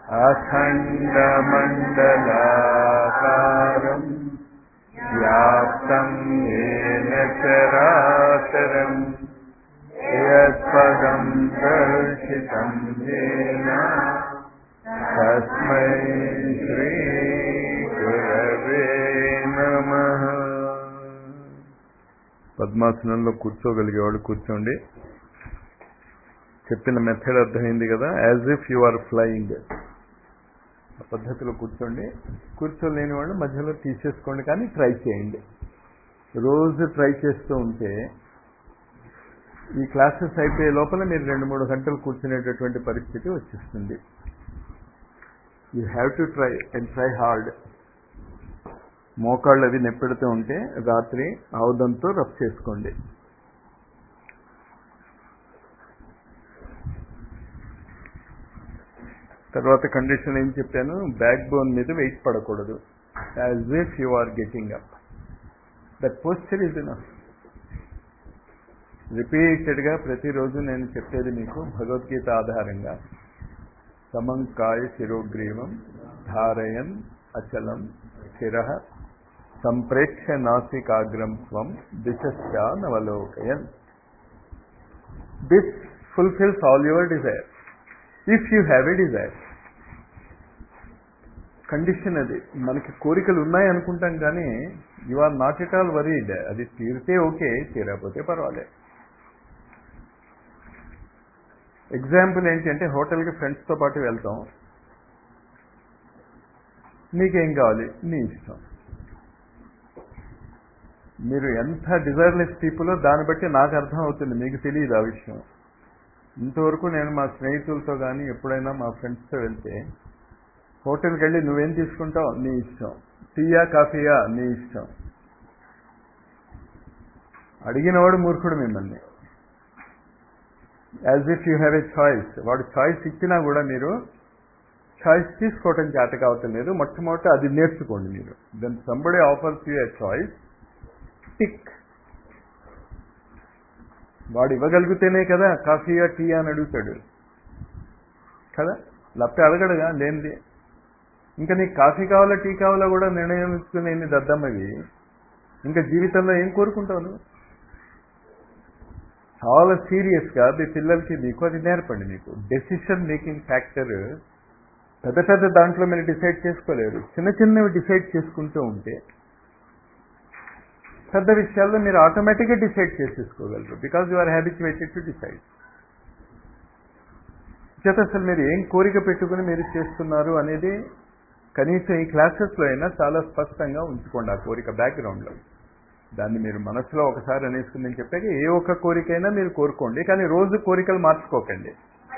अखण्डमण्डलाकारम् व्याप्तं येन चराचरम् यत्पदं दर्शितं येन तस्मै श्रीगुरवे नमः పద్మాసనంలో కూర్చోగలిగేవాడు కూర్చోండి చెప్పిన మెథడ్ అర్థమైంది కదా as if you are flying ఆ పద్ధతిలో కూర్చోండి కూర్చోలేని వాళ్ళు మధ్యలో తీసేసుకోండి కానీ ట్రై చేయండి రోజు ట్రై చేస్తూ ఉంటే ఈ క్లాసెస్ అయిపోయే లోపల మీరు రెండు మూడు గంటలు కూర్చునేటటువంటి పరిస్థితి వచ్చేస్తుంది you have to try and try hard మోకాళ్ళు అవి నెప్పెడుతూ ఉంటే రాత్రి ఆవుదంతో రఫ్ చేసుకోండి తర్వాత కండిషన్ ఏం చెప్పాను బ్యాక్ బోన్ మీద వెయిట్ పడకూడదు as if you are getting up that posture is enough రిపీటెడ్గా ప్రతిరోజు నేను చెప్పేది మీకు భగవద్గీత ఆధారంగా సమంకాయ శిరోగ్రీవం ధారయన్ అచలం శిర సంప్రేక్ష నాసికాగ్రం స్వం దిశానవలోకయన్ this fulfills all your desire if you have a desire condition అది మనకి కోరికలు ఉన్నాయి అనుకుంటాం కానీ you are not at all worried అది తీరితే ఓకే తీరకపోతే పర్వాలేదు ఎగ్జాంపుల్ ఏంటి అంటే హోటల్కి ఫ్రెండ్స్తో పాటు వెళ్తాం నీకేం కావాలి నీ ఇష్టం మీరు ఎంత డిజైర్లెస్ పీపుల్ దాన్ని బట్టి నాకు అర్థం అవుతుంది మీకు తెలియదు ఆ విషయం ఇంతవరకు నేను మా స్నేహితులతో కానీ ఎప్పుడైనా మా ఫ్రెండ్స్తో వెళ్తే హోటల్కి వెళ్ళి నువ్వేం తీసుకుంటావు నీ ఇష్టం టీయా కాఫీయా నీ ఇష్టం అడిగినవాడు మూర్ఖుడు మిమ్మల్ని as if you have a choice వాడు చాయిస్ ఇచ్చినా కూడా మీరు చాయిస్ తీసుకోవటం చేత కావటం లేదు మొట్టమొదట అది నేర్చుకోండి మీరు then somebody offers you a choice టిక్ వాడు ఇవ్వగలిగితేనే కదా కాఫీయా టీ అని అడుగుతాడు కదా లేకపోతే అడగడుగా లేనిది ఇంకా నీకు కాఫీ కావాలా టీ కావాలా కూడా నిర్ణయించుకునేది దద్దమ్మవి ఇంకా జీవితంలో ఏం కోరుకుంటావు నువ్వు చాలా సీరియస్గా మీ పిల్లలకి మీకు అది నేర్పండి మీకు డెసిషన్ మేకింగ్ ఫ్యాక్టర్ పెద్ద పెద్ద దాంట్లో మీరు డిసైడ్ చేసుకోలేరు చిన్న చిన్నవి డిసైడ్ చేసుకుంటూ ఉంటే పెద్ద విషయాల్లో మీరు ఆటోమేటిక్గా డిసైడ్ చేసేసుకోగలరు because you are habituated to decide చేత అసలు మీరు ఏం కోరిక పెట్టుకుని మీరు చేస్తున్నారు అనేది కనీసం ఈ క్లాసెస్లో అయినా చాలా స్పష్టంగా ఉంచుకోండి ఆ కోరిక బ్యాక్గ్రౌండ్లో దాన్ని మీరు మనసులో ఒకసారి అనేసుకుందని చెప్పాక ఏ ఒక్క కోరికైనా మీరు కోరుకోండి కానీ రోజు కోరికలు మార్చుకోకండి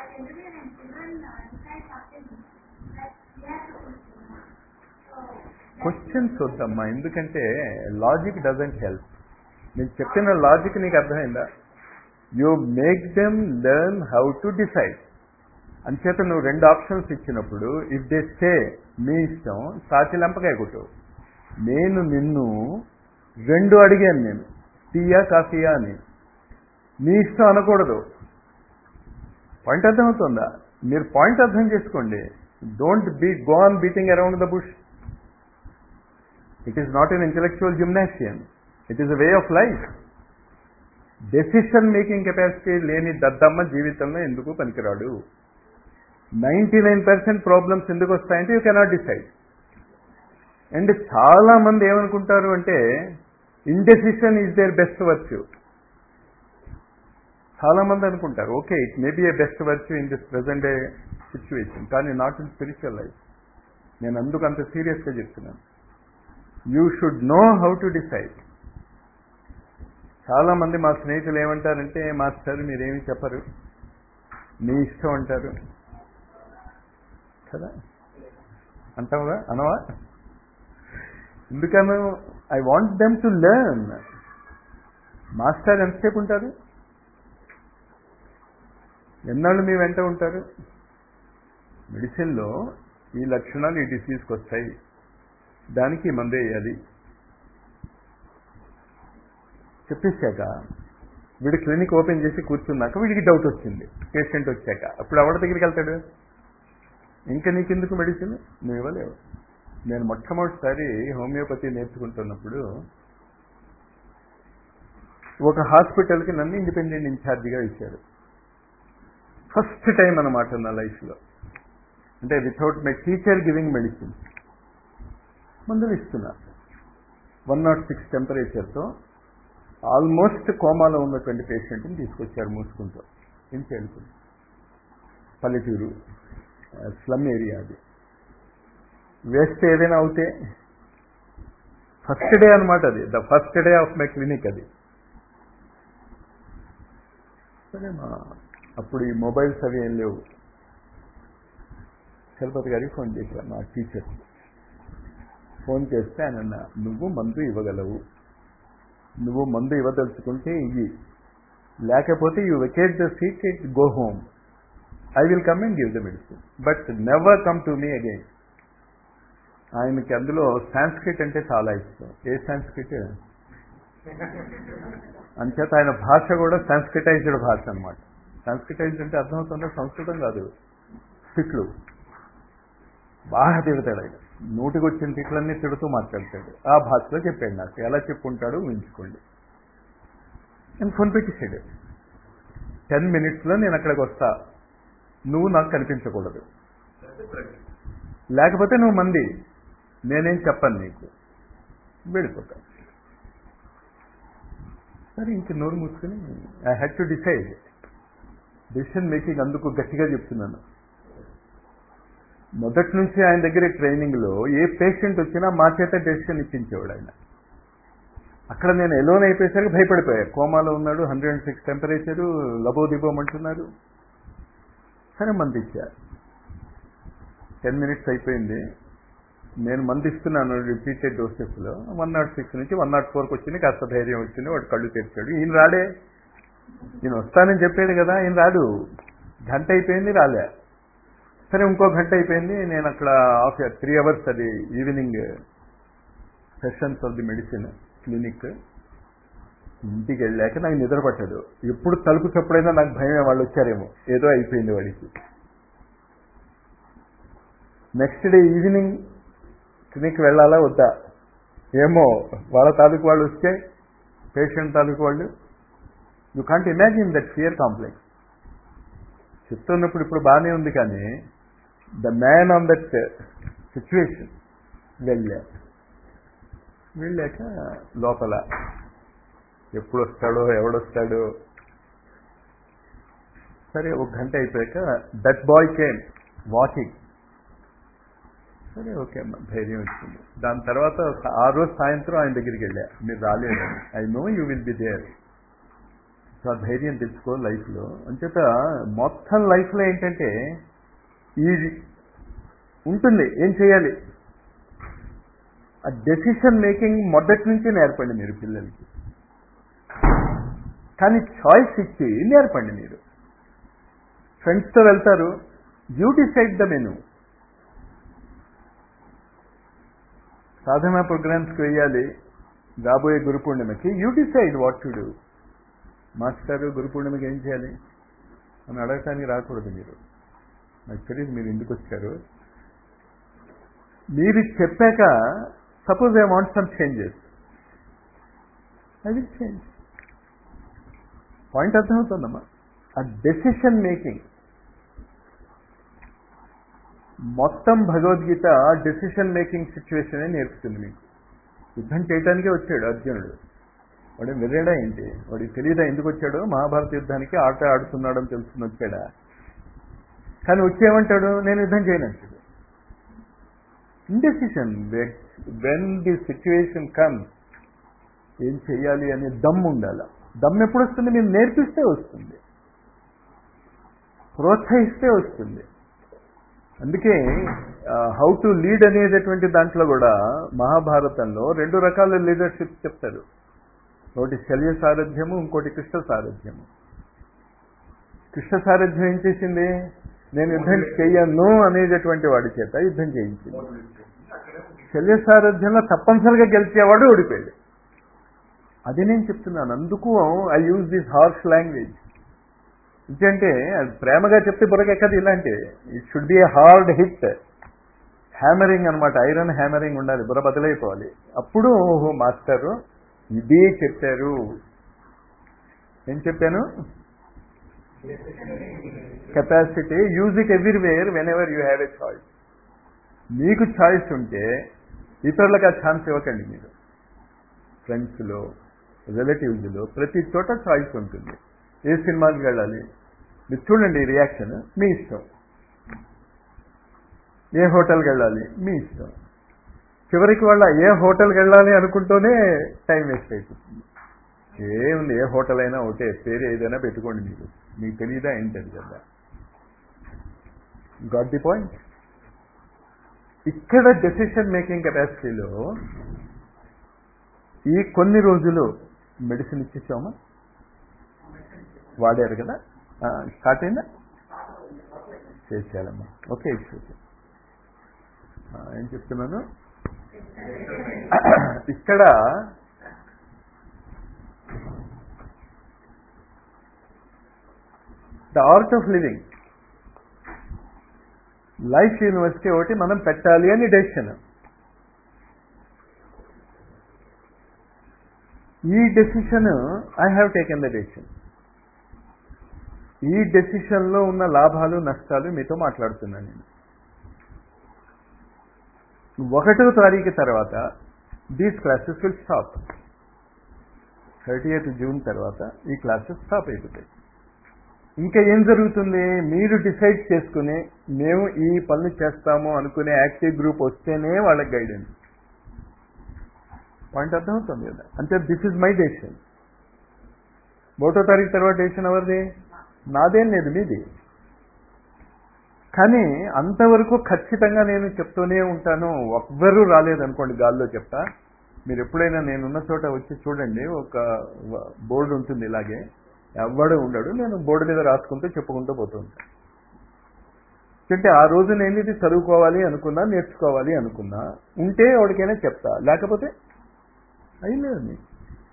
క్వశ్చన్స్ వద్దమ్మా ఎందుకంటే లాజిక్ డజంట్ హెల్ప్ నేను చెప్పిన లాజిక్ నీకు అర్థమైందా you make them learn how to decide అంచేత నువ్వు రెండు ఆప్షన్స్ ఇచ్చినప్పుడు ఇఫ్ దే సే మీ ఇష్టం సాచి లంపకాయ కొట్టు నేను నిన్ను రెండు అడిగాను నేను టీయా కాఫీయా అని నీ ఇష్టం అనకూడదు పాయింట్ అర్థమవుతుందా మీరు పాయింట్ అర్థం చేసుకోండి don't be go on beating around the bush it is not an intellectual gymnasium it is a way of life decision making capacity లేని దద్దమ్మ జీవితంలో ఎందుకు పనికిరాడు నైంటీ నైన్ పర్సెంట్ ప్రాబ్లమ్స్ ఎందుకు వస్తాయంటే యూ కెనాట్ డిసైడ్ అండ్ చాలా మంది ఏమనుకుంటారు అంటే indecision is their best virtue చాలా మంది అనుకుంటారు okay it may be a best virtue in this present day situation కానీ నాట్ ఇన్ స్పిరిచువల్ లైఫ్ నేను అందుకు అంత సీరియస్గా చెప్తున్నాను you should know how to decide చాలా మంది మా స్నేహితులు ఏమంటారంటే మాస్టర్ మీరేమి చెప్పరు నీ ఇష్టం అంటారు కదా అంటావుగా అనవా ఎందుకను I want them to learn master ఎంతసేపు ఉంటారు ఎన్నాళ్ళు మీ వెంట ఉంటారు మెడిసిన్లో ఈ లక్షణాలు ఈ డిసీజ్కి వస్తాయి దానికి మందు వేయాలి చెప్పేశాక వీడు క్లినిక్ ఓపెన్ చేసి కూర్చున్నాక వీడికి డౌట్ వచ్చింది పేషెంట్ వచ్చాక అప్పుడు ఎవరి దగ్గరికి వెళ్తాడు ఇంకా నీకెందుకు మెడిసిన్ నువ్వు ఇవ్వలేవు నేను మొట్టమొదటిసారి హోమియోపతి నేర్చుకుంటున్నప్పుడు ఒక హాస్పిటల్కి నన్ను ఇండిపెండెంట్ ఇన్ఛార్జిగా ఇచ్చారు ఫస్ట్ టైం అనమాట నా లైఫ్లో అంటే without my teacher giving medicine మందులు ఇస్తున్నా వన్ నాట్ సిక్స్ టెంపరేచర్తో ఆల్మోస్ట్ కోమాలో ఉన్నటువంటి పేషెంట్ని తీసుకొచ్చారు మూసుకుంటూ ఏం చేయాలి పల్లెటూరు స్లమ్ ఏరియా అది వేస్తే ఏదైనా అవుతే ఫస్ట్ డే అనమాట అది the first day of my clinic అది సరే మా అప్పుడు ఈ మొబైల్స్ అవి ఏం లేవు చలపతి గారికి ఫోన్ చేశాను మా టీచర్ ఫోన్ చేస్తే ఆయన అన్న నువ్వు మందు ఇవ్వగలవు నువ్వు మందు ఇవ్వదలుచుకుంటే ఇవి లేకపోతే you vacate the seat it go home I will come and give the medicine but never come to me again ఆయనకి అందులో సాంస్క్రిట్ అంటే చాలా ఇష్టం ఏ సాంస్క్రిట్ అంచేత ఆయన భాష కూడా సాంస్క్రిటైజ్డ్ భాష అనమాట సాంస్క్రిటైజ్డ్ అంటే అర్థమవుతుందా సంస్కృతం కాదు తిట్లు బాగా తిడతాడు ఆయన నోటికి వచ్చిన తిట్లన్నీ తిడుతూ మాట్లాడతాడు ఆ భాషలో చెప్పాడు నాకు ఎలా చెప్పుంటాడో ఊహించుకోండి నేను ఫోన్ పెట్టేసాడు టెన్ మినిట్స్లో నేను అక్కడికి వస్తా నువ్వు నాకు కనిపించకూడదు లేకపోతే నువ్వు మంది నేనేం చెప్పను నీకు వెళ్ళిపోతా సరే ఇంక నోరు మూసుకొని I had to decide decision making అందుకు గట్టిగా చెప్తున్నాను మొదటి నుంచి ఆయన దగ్గర ట్రైనింగ్లో ఏ పేషెంట్ వచ్చినా మా చేత డెసిషన్ ఇప్పించేవాడు ఆయన అక్కడ నేను ఎలోన్ అయిపోయేసరికి భయపడిపోయా కోమాలో ఉన్నాడు హండ్రెడ్ అండ్ సిక్స్ టెంపరేచరు లబోదిబోమంటున్నారు సరే మంది ఇచ్చా టెన్ మినిట్స్ అయిపోయింది నేను మంది ఇస్తున్నాను రిపీటెడ్ డోసెస్లో వన్ నాట్ సిక్స్ నుంచి వన్ నాట్ ఫోర్కి వచ్చింది కాస్త ధైర్యం వచ్చింది వాడు కళ్ళు తెరిచాడు ఈయన రాడే ఈయన వస్తానని చెప్పాడు కదా ఈయన రాడు గంట అయిపోయింది రాలే సరే ఇంకో గంట అయిపోయింది నేను అక్కడ హాఫ్ త్రీ అవర్స్ అది evening sessions of the medicine clinic ఇంటికి వెళ్ళాక నాకు నిద్ర పట్టదు ఎప్పుడు తలుపు చెప్పుడైనా నాకు భయం వాళ్ళు వచ్చారేమో ఏదో అయిపోయింది వాడికి నెక్స్ట్ డే ఈవినింగ్ క్లినిక్ వెళ్ళాలా వద్దా ఏమో వాళ్ళ తాలూకు వాళ్ళు వస్తే పేషెంట్ తాలూకు వాళ్ళు you can't imagine that fear complex చెప్తున్నప్పుడు ఇప్పుడు బాగానే ఉంది కానీ the man on that situation వెళ్ళా వెళ్ళాక లోపల ఎప్పుడు వస్తాడో ఎవడొస్తాడో సరే ఒక గంట అయిపోయాక దట్ బాయ్ కేమ్ వాకింగ్ సరే ఓకే అమ్మ ధైర్యం వచ్చింది దాని తర్వాత ఆ రోజు సాయంత్రం ఆయన దగ్గరికి వెళ్ళా మీరు రాలేదు I know you will be there so ఆ ధైర్యం తెచ్చుకో లైఫ్లో అంచేత మొత్తం లైఫ్లో ఏంటంటే ఈ ఉంటుంది ఏం చేయాలి ఆ డెసిషన్ మేకింగ్ మొదటి నుంచి నేర్పండి మీరు పిల్లలకి కానీ చాయిస్ ఇచ్చి నేర్పండి మీరు ఫ్రెండ్స్తో వెళ్తారు యూ డిసైడ్ ద మెను సాధన ప్రోగ్రామ్స్కి వెయ్యాలి రాబోయే గురు పూర్ణిమకి you decide what to do master గురు పూర్ణిమకి ఏం చేయాలి అని అడగటానికి రాకూడదు మీరు నాకు తెలియదు మీరు ఎందుకు వచ్చారు మీరు చెప్పాక suppose I want some changes I will change point అర్థమవుతుందమ్మా ఆ డెసిషన్ మేకింగ్ మొత్తం భగవద్గీత డెసిషన్ మేకింగ్ సిచ్యువేషన్ నేర్పుతుంది మీకు యుద్ధం చేయడానికే వచ్చాడు అర్జునుడు వాడు వెర్రేడా ఏంటి వాడికి తెలియదా ఎందుకు వచ్చాడు మహాభారత యుద్ధానికి ఆట ఆడుతున్నాడని తెలుసుకుని వచ్చాడా కానీ వచ్చేమంటాడు నేను యుద్ధం చేయనంటాడు indecision when the situation come ఏం చెయ్యాలి అనే దమ్ ఉండాలి దమ్ ఎప్పుడు వస్తుంది మీరు నేర్పిస్తే వస్తుంది ప్రోత్సహిస్తే వస్తుంది అందుకే హౌ టు లీడ్ అనేటటువంటి దాంట్లో కూడా మహాభారతంలో రెండు రకాల లీడర్షిప్ చెప్తారు ఒకటి శల్య సారథ్యము ఇంకోటి కృష్ణ సారథ్యము కృష్ణ సారథ్యం ఏం చేసింది నేను యుద్ధం చెయ్యను అనేటటువంటి వాడి చేత యుద్ధం చేయించింది శల్య సారథ్యంలో తప్పనిసరిగా గెలిచేవాడు ఓడిపోయాడు అది నేను చెప్తున్నాను అందుకు I use this harsh language ఎందుకంటే అది ప్రేమగా చెప్తే బుర్రకెక్కదు ఇలాంటి it should be a hard hit hammering అనమాట ఐరన్ హ్యామరింగ్ ఉండాలి బుర్ర బదులైపోవాలి అప్పుడు ఓహో మాస్టరు ఇదే చెప్పారు ఏం చెప్పాను capacity use it everywhere whenever you have a choice మీకు చాయిస్ ఉంటే ఇతరులకు ఆ ఛాన్స్ ఇవ్వకండి మీరు ఫ్రెండ్స్లో రిలేటివ్స్లో ప్రతి చోట చాయిస్ ఉంటుంది ఏ సినిమాకి వెళ్ళాలి మీరు చూడండి రియాక్షన్ మీ ఇష్టం ఏ హోటల్కి వెళ్ళాలి మీ ఇష్టం చివరికి వాళ్ళ ఏ హోటల్కి వెళ్ళాలి అనుకుంటూనే టైం వేస్ట్ అయిపోతుంది ఏముంది ఏ హోటల్ అయినా ఒకటే పేరు ఏదైనా పెట్టుకోండి మీరు మీకు తెలియదా ఏంటది కదా గాట్ ది పాయింట్ ఇక్కడ డెసిషన్ మేకింగ్ కెపాసిటీలో ఈ కొన్ని రోజులు మెడిసిన్ ఇచ్చేసామా వాడారు కదా స్టార్ట్ అయిందా చేసేయాలమ్మా ఓకే ఇచ్చేసి ఏం చెప్తున్నాను ఇక్కడ the art of living life university ఒకటి మనం పెట్టాలి అని డెసిషన్ ఈ decision I have taken the decision ఈ డెసిషన్లో ఉన్న లాభాలు నష్టాలు మీతో మాట్లాడుతున్నాను నేను ఒకటో తారీఖు తర్వాత these classes will stop thirty eighth June తర్వాత ఈ క్లాసెస్ స్టాప్ అయిపోతాయి ఇంకా ఏం జరుగుతుంది మీరు డిసైడ్ చేసుకుని మేము ఈ పనులు చేస్తాము అనుకునే యాక్టివ్ గ్రూప్ వస్తేనే వాళ్ళకి గైడెన్స్ పాయింట్ అర్థమవుతుంది కదా అంటే దిస్ ఇస్ మై డెసిషన్ ఒకటో తారీఖు తర్వాత డెసిషన్ ఎవరిది నాదేం లేదు మీది కానీ అంతవరకు ఖచ్చితంగా నేను చెప్తూనే ఉంటాను ఎవ్వరూ రాలేదనుకోండి గాల్లో చెప్తా మీరు ఎప్పుడైనా నేనున్న చోట వచ్చి చూడండి ఒక బోర్డు ఉంటుంది ఇలాగే ఎవ్వడు ఉండడు నేను బోర్డు మీద రాసుకుంటూ చెప్పుకుంటూ పోతూ ఉంటాను అంటే ఆ రోజు నేను ఇది చదువుకోవాలి అనుకున్నా నేర్చుకోవాలి అనుకున్నా ఉంటే ఎవరికైనా చెప్తా లేకపోతే అయ్యలేదు మీకు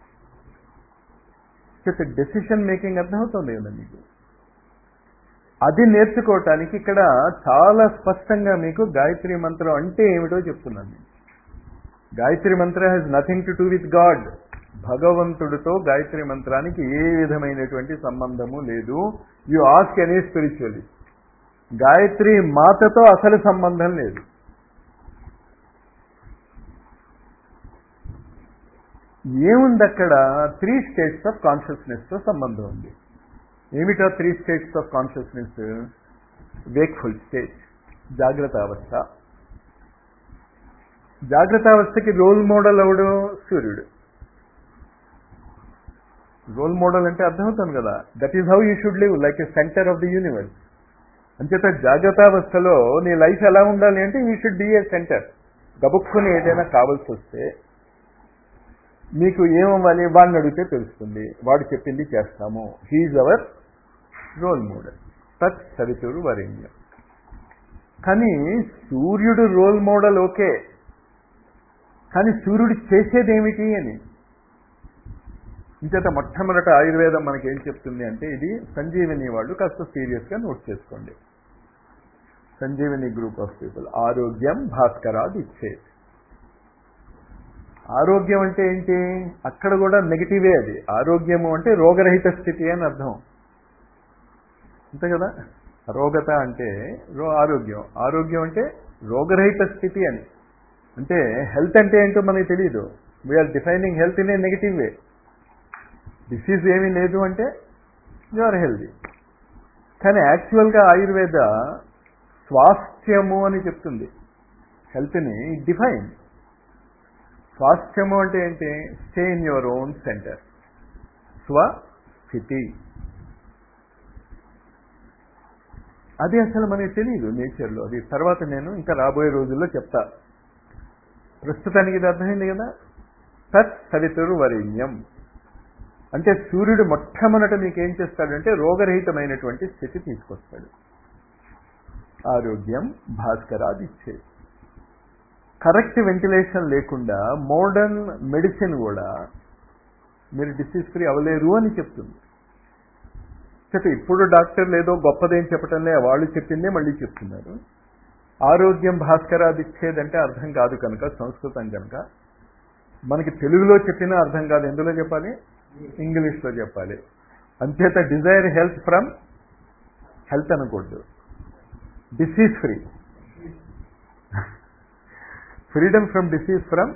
డెసిషన్ మేకింగ్ అర్థమవుతుంది కదా మీకు అది నేర్చుకోవటానికి ఇక్కడ చాలా స్పష్టంగా మీకు గాయత్రి మంత్రం అంటే ఏమిటో చెప్తున్నాను నేను గాయత్రి మంత్రం has nothing to do with God భగవంతుడితో గాయత్రి మంత్రానికి ఏ విధమైనటువంటి సంబంధము లేదు you ask any spiritualist Gayatri మాతతో అసలు సంబంధం లేదు ఏముంది అక్కడ త్రీ స్టేట్స్ ఆఫ్ కాన్షియస్నెస్తో సంబంధం ఉంది ఏమిటా three states of consciousness wakeful state జాగ్రత్త అవస్థ జాగ్రత్త అవస్థకి రోల్ మోడల్ అవడు సూర్యుడు రోల్ మోడల్ అంటే అర్థమవుతుంది కదా that is how you should live like a centre of the universe అంచేత జాగ్రత్తావస్థలో నీ లైఫ్ ఎలా ఉండాలి అంటే you should be a centre గబుక్కుని ఏదైనా కావాల్సి వస్తే మీకు ఏమవ్వాలి వాడిని అడిగితే తెలుస్తుంది వాడు చెప్పింది చేస్తాము హీఈ్ అవర్ రోల్ మోడల్ తత్ సవితురు వరేణ్యం కానీ సూర్యుడు రోల్ మోడల్ ఓకే కానీ సూర్యుడు చేసేది ఏమిటి అని ఇంచేత మొట్టమొదట ఆయుర్వేదం మనకి ఏం చెప్తుంది అంటే ఇది సంజీవని వాళ్ళు కాస్త సీరియస్గా నోట్ చేసుకోండి సంజీవని గ్రూప్ ఆఫ్ పీపుల్ ఆరోగ్యం భాస్కరాది ఇచ్చేది ఆరోగ్యం అంటే ఏంటి అక్కడ కూడా నెగిటివే అది ఆరోగ్యము అంటే రోగరహిత స్థితి అని అర్థం అంతే కదా రోగత అంటే రో ఆరోగ్యం ఆరోగ్యం అంటే రోగరహిత స్థితి అని అంటే హెల్త్ అంటే ఏంటో మనకి తెలియదు we are defining health in a negative way disease ఏమీ లేదు అంటే యు ఆర్ హెల్దీ కానీ యాక్చువల్గా ఆయుర్వేద స్వాస్థ్యము అని చెప్తుంది హెల్త్ని డిఫైన్ స్వాస్థ్యము అంటే ఏంటి stay in your own centre స్వస్థితి అది అసలు మనకి తెలియదు నేచర్లో అది తర్వాత నేను ఇంకా రాబోయే రోజుల్లో చెప్తా ప్రస్తుతానికి ఇది అర్థమైంది కదా తత్ సవితురు వరేణ్యం అంటే సూర్యుడు మొట్టమొదట మీకు ఏం చేస్తాడంటే రోగరహితమైనటువంటి స్థితి తీసుకొస్తాడు ఆరోగ్యం భాస్కరాది ఇచ్చేది కరెక్ట్ వెంటిలేషన్ లేకుండా మోడర్న్ మెడిసిన్ కూడా మీరు డిసీజ్ ఫ్రీ అవ్వలేరు అని చెప్తుంది చెప్పి ఇప్పుడు డాక్టర్లు ఏదో గొప్పదేం చెప్పటంలే వాళ్ళు చెప్పిందే మళ్ళీ చెప్తున్నారు ఆరోగ్యం భాస్కరాదిచ్చేదంటే అర్థం కాదు కనుక సంస్కృతం కనుక మనకి తెలుగులో చెప్పినా అర్థం కాదు ఎందులో చెప్పాలి ఇంగ్లీష్లో చెప్పాలి అంచేత డిజైర్ హెల్త్ ఫ్రమ్ హెల్త్ అనకూడదు disease free freedom from disease from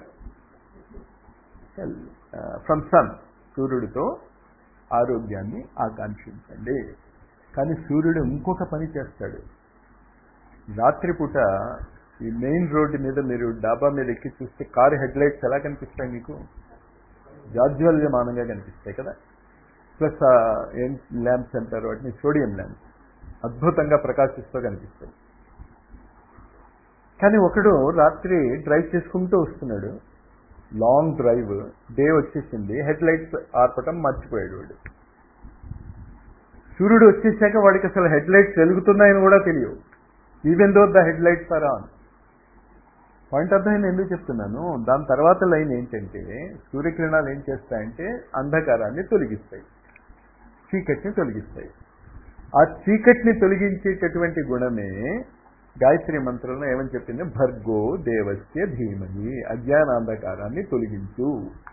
from sun సూర్యుడితో ఆరోగ్యాన్ని ఆకాంక్షించండి కానీ సూర్యుడు ఇంకొక పని చేస్తాడు రాత్రిపూట ఈ మెయిన్ రోడ్డు మీద మీరు డాబా మీద ఎక్కి చూస్తే కారు హెడ్ లైట్స్ ఎలా కనిపిస్తాయి మీకు జాజ్వల్యమానంగా కనిపిస్తాయి కదా ప్లస్ ఏం ల్యాంప్స్ అంటారు వాటిని సోడియం ల్యాంప్స్ అద్భుతంగా ప్రకాశిస్తూ కనిపిస్తాయి కానీ ఒకడు రాత్రి డ్రైవ్ చేసుకుంటూ వస్తున్నాడు లాంగ్ డ్రైవ్ డే వచ్చేసింది హెడ్ లైట్స్ ఆర్పటం మర్చిపోయాడు వాడు సూర్యుడు వచ్చేసాక వాడికి అసలు హెడ్ లైట్స్ వెలుగుతున్నాయని కూడా తెలియవు even though the headlights are on point అర్థమైంది ఎందుకు చెప్తున్నాను దాని తర్వాత లైన్ ఏంటంటే సూర్యకిరణాలు ఏం చేస్తాయంటే అంధకారాన్ని తొలగిస్తాయి చీకటిని తొలగిస్తాయి ఆ చీకటిని తొలగించేటటువంటి గుణమే గాయత్రి మంత్రంలో ఏమని చెప్పింది భర్గో దేవస్య ధీమహి అజ్ఞానాంధకారాన్ని తొలగించు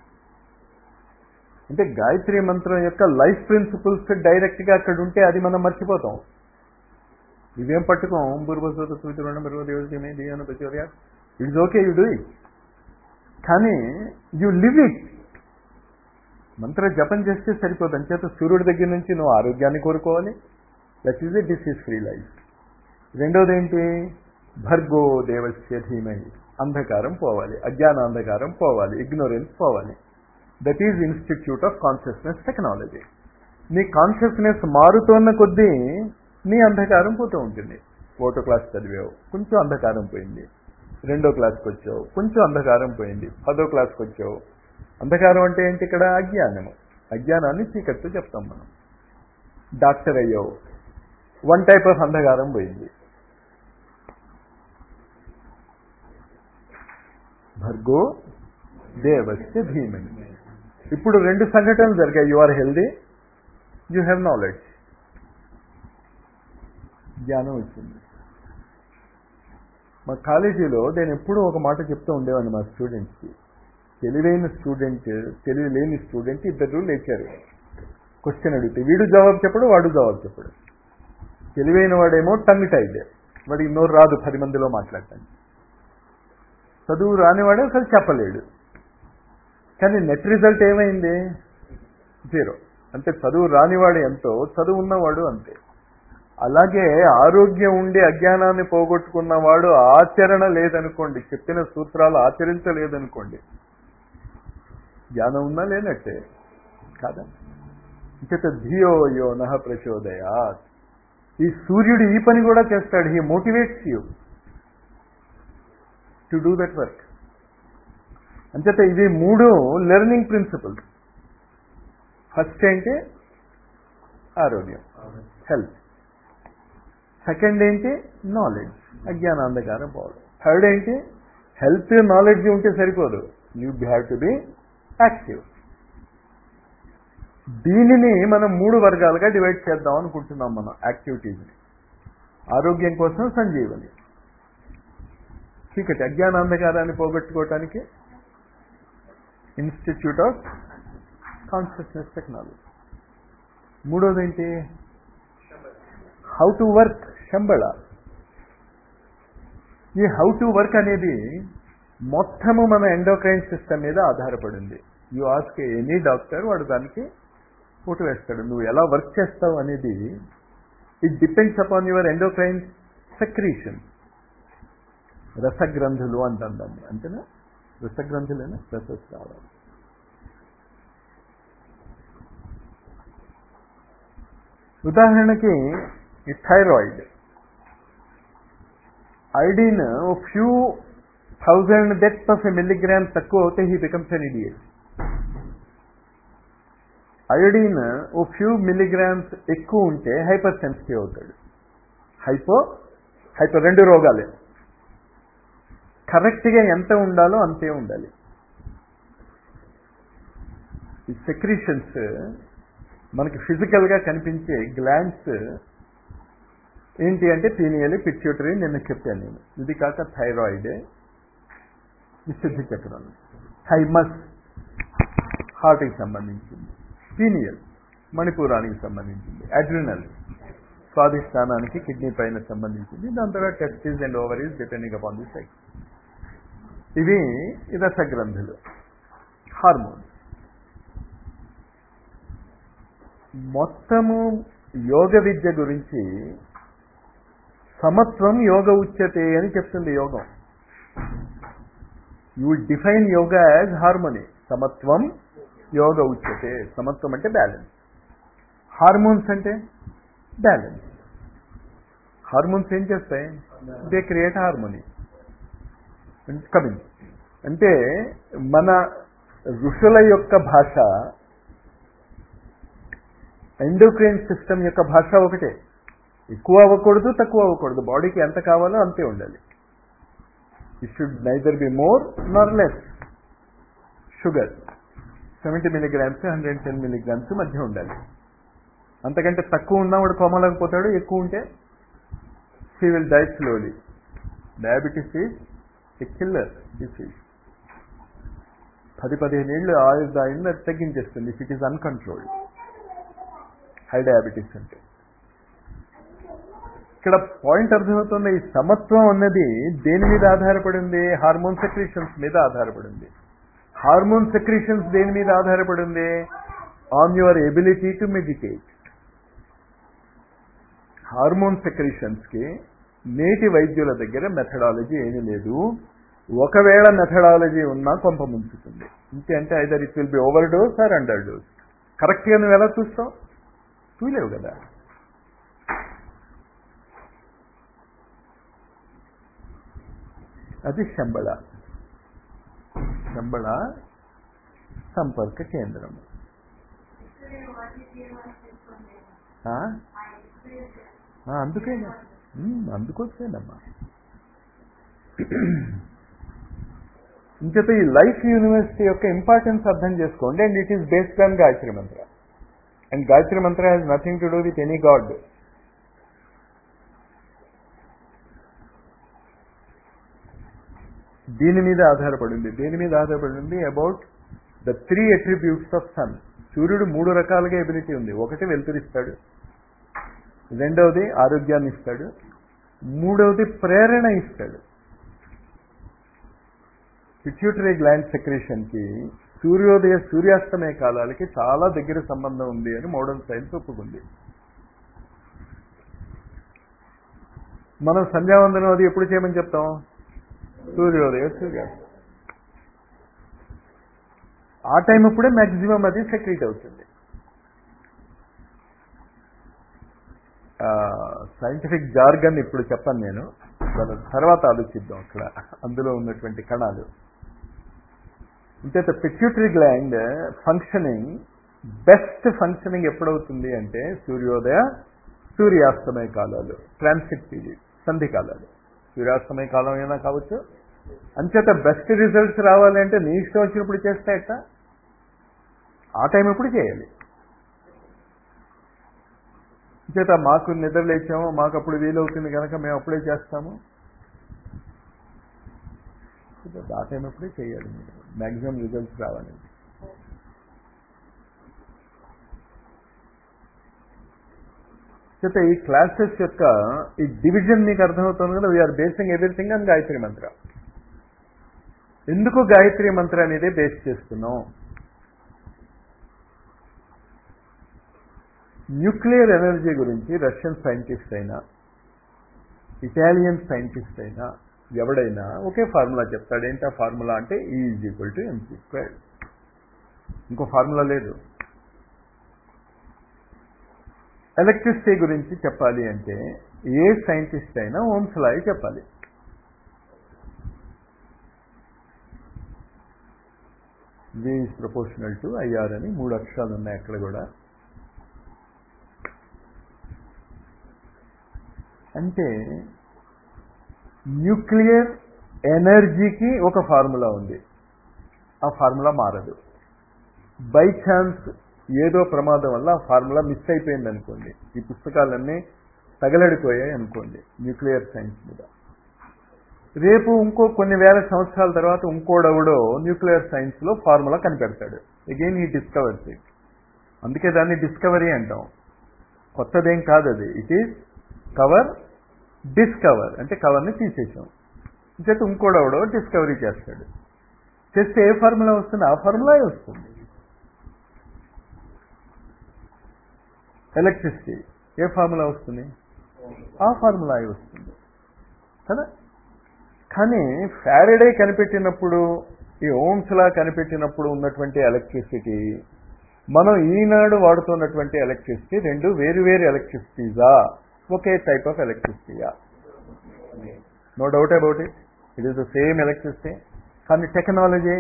అంటే గాయత్రి మంత్రం యొక్క లైఫ్ ప్రిన్సిపల్స్ డైరెక్ట్ గా అక్కడ ఉంటే అది మనం మర్చిపోతాం ఇవేం పట్టుకోం బుర్బసోత సూచన మరో దేవతమే దేవన ప్రచోర్య it's okay you do it కానీ యు లివ్ ఇట్ మంత్ర జపం చేస్తే సరిపోదు అంచేత సూర్యుడి దగ్గర నుంచి నువ్వు ఆరోగ్యాన్ని కోరుకోవాలి that is a disease free life రెండోది ఏంటి భర్గో దేవస్య ధీమహి అంధకారం పోవాలి అజ్ఞాన అంధకారం పోవాలి ఇగ్నోరెన్స్ పోవాలి that is institute of consciousness technology నీ కాన్షియస్నెస్ మారుతోన్న కొద్దీ నీ అంధకారం పోతూ ఉంటుంది ఓటో క్లాస్ చదివావు కొంచెం అంధకారం పోయింది రెండో క్లాస్కి వచ్చావు కొంచెం అంధకారం పోయింది పదో క్లాస్కి వచ్చావు అంధకారం అంటే ఏంటి ఇక్కడ అజ్ఞానము అజ్ఞానాన్ని చీకటితో చెప్తాం మనం డాక్టర్ అయ్యావు వన్ టైప్ ఆఫ్ అంధకారం పోయింది భర్గో దేవస్య ధీమని ఇప్పుడు రెండు సంఘటనలు జరిగాయి you are healthy you have knowledge జ్ఞానం వచ్చింది మా కాలేజీలో నేను ఎప్పుడూ ఒక మాట చెప్తూ ఉండేవాడిని మా స్టూడెంట్స్కి తెలివైన స్టూడెంట్ తెలివి లేని స్టూడెంట్ ఇద్దరు లేచారు క్వశ్చన్ అడిగితే వీడు జవాబు చెప్పడు వాడు జవాబు చెప్పడు తెలివైన వాడేమో టంగ్ టైడ్ వాడికి నోరు రాదు పది మందిలో మాట్లాడటానికి చదువు రానివాడే అసలు చెప్పలేడు కానీ నెట్ రిజల్ట్ ఏమైంది జీరో అంటే చదువు రానివాడు ఎంతో చదువు ఉన్నవాడు అంతే అలాగే ఆరోగ్యం ఉండి అజ్ఞానాన్ని పోగొట్టుకున్నవాడు ఆచరణ లేదనుకోండి చెప్పిన సూత్రాలు ఆచరించలేదనుకోండి జ్ఞానం ఉన్నా లేనట్టే కాదా ఇంకత ధియో యో నహ ప్రచోదయాత్ ఈ సూర్యుడు ఈ పని కూడా చేస్తాడు he motivates you to do that work అంచేత ఇవి మూడు లెర్నింగ్ ప్రిన్సిపల్స్ ఫస్ట్ ఏంటి ఆరోగ్యం హెల్త్ సెకండ్ ఏంటి నాలెడ్జ్ అజ్ఞాన అంధకారం పోవడం థర్డ్ ఏంటి హెల్త్ నాలెడ్జ్ ఉంటే సరిపోదు you have to be active దీనిని మనం మూడు వర్గాలుగా డివైడ్ చేద్దాం అనుకుంటున్నాం మనం యాక్టివిటీస్ని ఆరోగ్యం కోసం సంజీవని చీకటి అజ్ఞానాంధకారాన్ని పోగొట్టుకోవటానికి ఇన్స్టిట్యూట్ ఆఫ్ కాన్షియస్నెస్ టెక్నాలజీ మూడోది ఏంటి హౌ టు వర్క్ శంబళ ఈ హౌ టు వర్క్ అనేది మొత్తము మన ఎండోక్రైన్ సిస్టమ్ మీద ఆధారపడింది యు ఆస్క్ ఎనీ డాక్టర్ వాడు దానికి ఫోటో వేస్తాడు నువ్వు ఎలా వర్క్ చేస్తావు అనేది it depends upon your endocrine secretion రసగ్రంథులు అంటాం దాన్ని అంతేనా రసగ్రంథులేనా రసస్రావాలు ఉదాహరణకి ఈ thyroid iodine oh few thousandth of a milligram తక్కువ అవుతే he becomes an idiot iodine oh few milligrams ఎక్కువ ఉంటే హైపర్ సెన్సిటివ్ అవుతాడు హైపో హైపర్ రెండు రోగాలే కరెక్ట్గా ఎంత ఉండాలో అంతే ఉండాలి ఈ సెక్రీషన్స్ మనకి ఫిజికల్గా కనిపించే గ్లాండ్స్ ఏంటి అంటే పీనియల్ పిట్యూటరీ నిన్న చెప్పాను నేను ఇది కాక థైరాయిడ్ విశుద్ధి చక్రం థైమస్ హార్ట్కి సంబంధించింది పీనియల్ మణిపూరానికి సంబంధించింది అడ్రినల్ స్వాధిష్టానానికి కిడ్నీ పైన సంబంధించింది దాని తర్వాత testes and ovaries depending upon the sex ఇవి రసగ్రంథులు హార్మోన్స్ మొత్తము యోగ విద్య గురించి సమత్వం యోగ ఉచ్యతే అని చెప్తుంది యోగం you define yoga as harmony సమత్వం యోగ ఉచ్యతే సమత్వం అంటే బ్యాలెన్స్ హార్మోన్స్ అంటే బ్యాలెన్స్ హార్మోన్స్ ఏం చేస్తాయి దే క్రియేట్ హార్మోనీ కమింగ్ అంటే మన ఋషుల యొక్క భాష ఎండోక్రైన్ సిస్టమ్ యొక్క భాష ఒకటే ఎక్కువ అవ్వకూడదు తక్కువ అవ్వకూడదు బాడీకి ఎంత కావాలో అంతే ఉండాలి it should neither be more nor less sugar seventy milligrams hundred ten milligrams మధ్య ఉండాలి అంతకంటే తక్కువ ఉన్నవాడు కోమలేకపోతాడు ఎక్కువ ఉంటే she will die slowly diabetes is a killer disease పది పదిహేను ఏళ్ళు ఆయుర్దాయం తగ్గించేస్తుంది it is uncontrolled high diabetes అంటే ఇక్కడ పాయింట్ అర్థమవుతుంది ఈ సమత్వం అన్నది దేని మీద ఆధారపడి ఉంది హార్మోన్ సెక్రీషన్స్ మీద ఆధారపడి ఉంది హార్మోన్ సెక్రీషన్స్ దేని మీద ఆధారపడి ఉంది on your ability to meditate hormone సెక్రీషన్స్కి నేటి వైద్యుల దగ్గర మెథడాలజీ ఏమీ లేదు ఒకవేళ మెథడాలజీ ఉన్నా కొంప ముంచుతుంది ఇంకేంటే either it will be overdose or underdose కరెక్ట్గా నువ్వు ఎలా చూస్తావు చూలేవు కదా అది శంబళ శంబళ సంపర్క కేంద్రం అందుకే అందుకొచ్చేనమ్మా ఇంచేత ఈ లైఫ్ యూనివర్సిటీ యొక్క ఇంపార్టెన్స్ అర్థం చేసుకోండి and it is based on Gayatri మంత్ర అండ్ గాయత్రి మంత్ర has nothing to do with any God దీని మీద ఆధారపడింది దేని మీద ఆధారపడింది about the three attributes of sun సూర్యుడు మూడు రకాలుగా ఎబిలిటీ ఉంది ఒకటి వెలుతురిస్తాడు రెండవది ఆరోగ్యాన్ని ఇస్తాడు మూడవది ప్రేరణ ఇస్తాడు పిట్యూటరీ గ్లాండ్ సెక్రేషన్కి సూర్యోదయ సూర్యాస్తమయ కాలాలకి చాలా దగ్గర సంబంధం ఉంది అని మోడర్న్ సైన్స్ ఒప్పుకుంది మనం సంధ్యావందనం అది ఎప్పుడు చేయమని చెప్తాం సూర్యోదయ సూర్యాస్తం ఆ టైం అప్పుడే మ్యాక్సిమం అది సెక్రీట్ అవుతుంది సైంటిఫిక్ జార్గన్ ఇప్పుడు చెప్పను నేను దాని తర్వాత ఆలోచిద్దాం అక్కడ అందులో ఉన్నటువంటి కణాలు అంటే pituitary gland functioning best functioning ఎప్పుడవుతుంది అంటే సూర్యోదయ సూర్యాస్తమయ కాలాలు ట్రాన్సిట్ పీరియడ్ సంధి కాలాలు సూర్యాస్తమయ కాలం అయినా కావచ్చు అంచేత బెస్ట్ రిజల్ట్స్ రావాలి అంటే నీ ఇష్టం వచ్చినప్పుడు చేస్తే ఎట్ట ఆ టైం ఎప్పుడు చేయాలి చేత మాకు నిద్ర లేచాము మాకు అప్పుడు వీలవుతుంది కనుక మేము అప్పుడే చేస్తాము ఆ టైం అప్పుడే చేయాలి మీరు మ్యాక్సిమం రిజల్ట్స్ రావాలండి చేత ఈ క్లాసెస్ యొక్క ఈ డివిజన్ మీకు అర్థమవుతుంది కదా వీఆర్ బేసింగ్ ఎవ్రీథింగ్ అని గాయత్రి మంత్ర ఎందుకు గాయత్రి మంత్ర అనేది బేస్ చేస్తున్నాం న్యూక్లియర్ ఎనర్జీ గురించి రష్యన్ సైంటిస్ట్ అయినా ఇటాలియన్ సైంటిస్ట్ అయినా ఎవడైనా ఒకే ఫార్ములా చెప్తాడు ఏంటి ఆ ఫార్ములా అంటే is equal to MC square ఇంకో ఫార్ములా లేదు ఎలక్ట్రిసిటీ గురించి చెప్పాలి అంటే ఏ సైంటిస్ట్ అయినా ఓమ్స్ లాయి చెప్పాలి V is proportional to I R అని మూడు అక్షరాలు ఉన్నాయి అక్కడ కూడా అంటే న్యూక్లియర్ ఎనర్జీకి ఒక ఫార్ములా ఉంది ఆ ఫార్ములా మారదు బై ఛాన్స్ ఏదో ప్రమాదం వల్ల ఆ ఫార్ములా మిస్ అయిపోయింది అనుకోండి ఈ పుస్తకాలన్నీ తగలడిపోయాయి అనుకోండి న్యూక్లియర్ సైన్స్ మీద రేపు ఇంకో కొన్ని వేల సంవత్సరాల తర్వాత ఇంకోడెవడో న్యూక్లియర్ సైన్స్ లో ఫార్ములా కనిపెడతాడు అగైన్ ఈ డిస్కవర్స్ ఇట్ అందుకే దాన్ని డిస్కవరీ అంటాం కొత్తదేం కాదు అది ఇట్ ఈస్ కవర్ డిస్కవర్ అంటే కవర్ని తీసేసాం ఇంకైతే ఇంకోడెవడో డిస్కవరీ చేస్తాడు చేస్తే ఏ ఫార్ములా వస్తుంది ఆ ఫార్ములా వస్తుంది ఎలక్ట్రిసిటీ ఏ ఫార్ములా వస్తుంది ఆ ఫార్ములా వస్తుంది కదా కానీ ఫ్యారడే కనిపెట్టినప్పుడు ఈ ఓమ్స్లా కనిపెట్టినప్పుడు ఉన్నటువంటి ఎలక్ట్రిసిటీ మనం ఈనాడు వాడుతున్నటువంటి ఎలక్ట్రిసిటీ రెండు వేరు వేరు ఎలక్ట్రిసిటీజా ఒకే టైప్ ఆఫ్ ఎలక్ట్రిసిటీయా no doubt about it it is the same electricity కానీ టెక్నాలజీ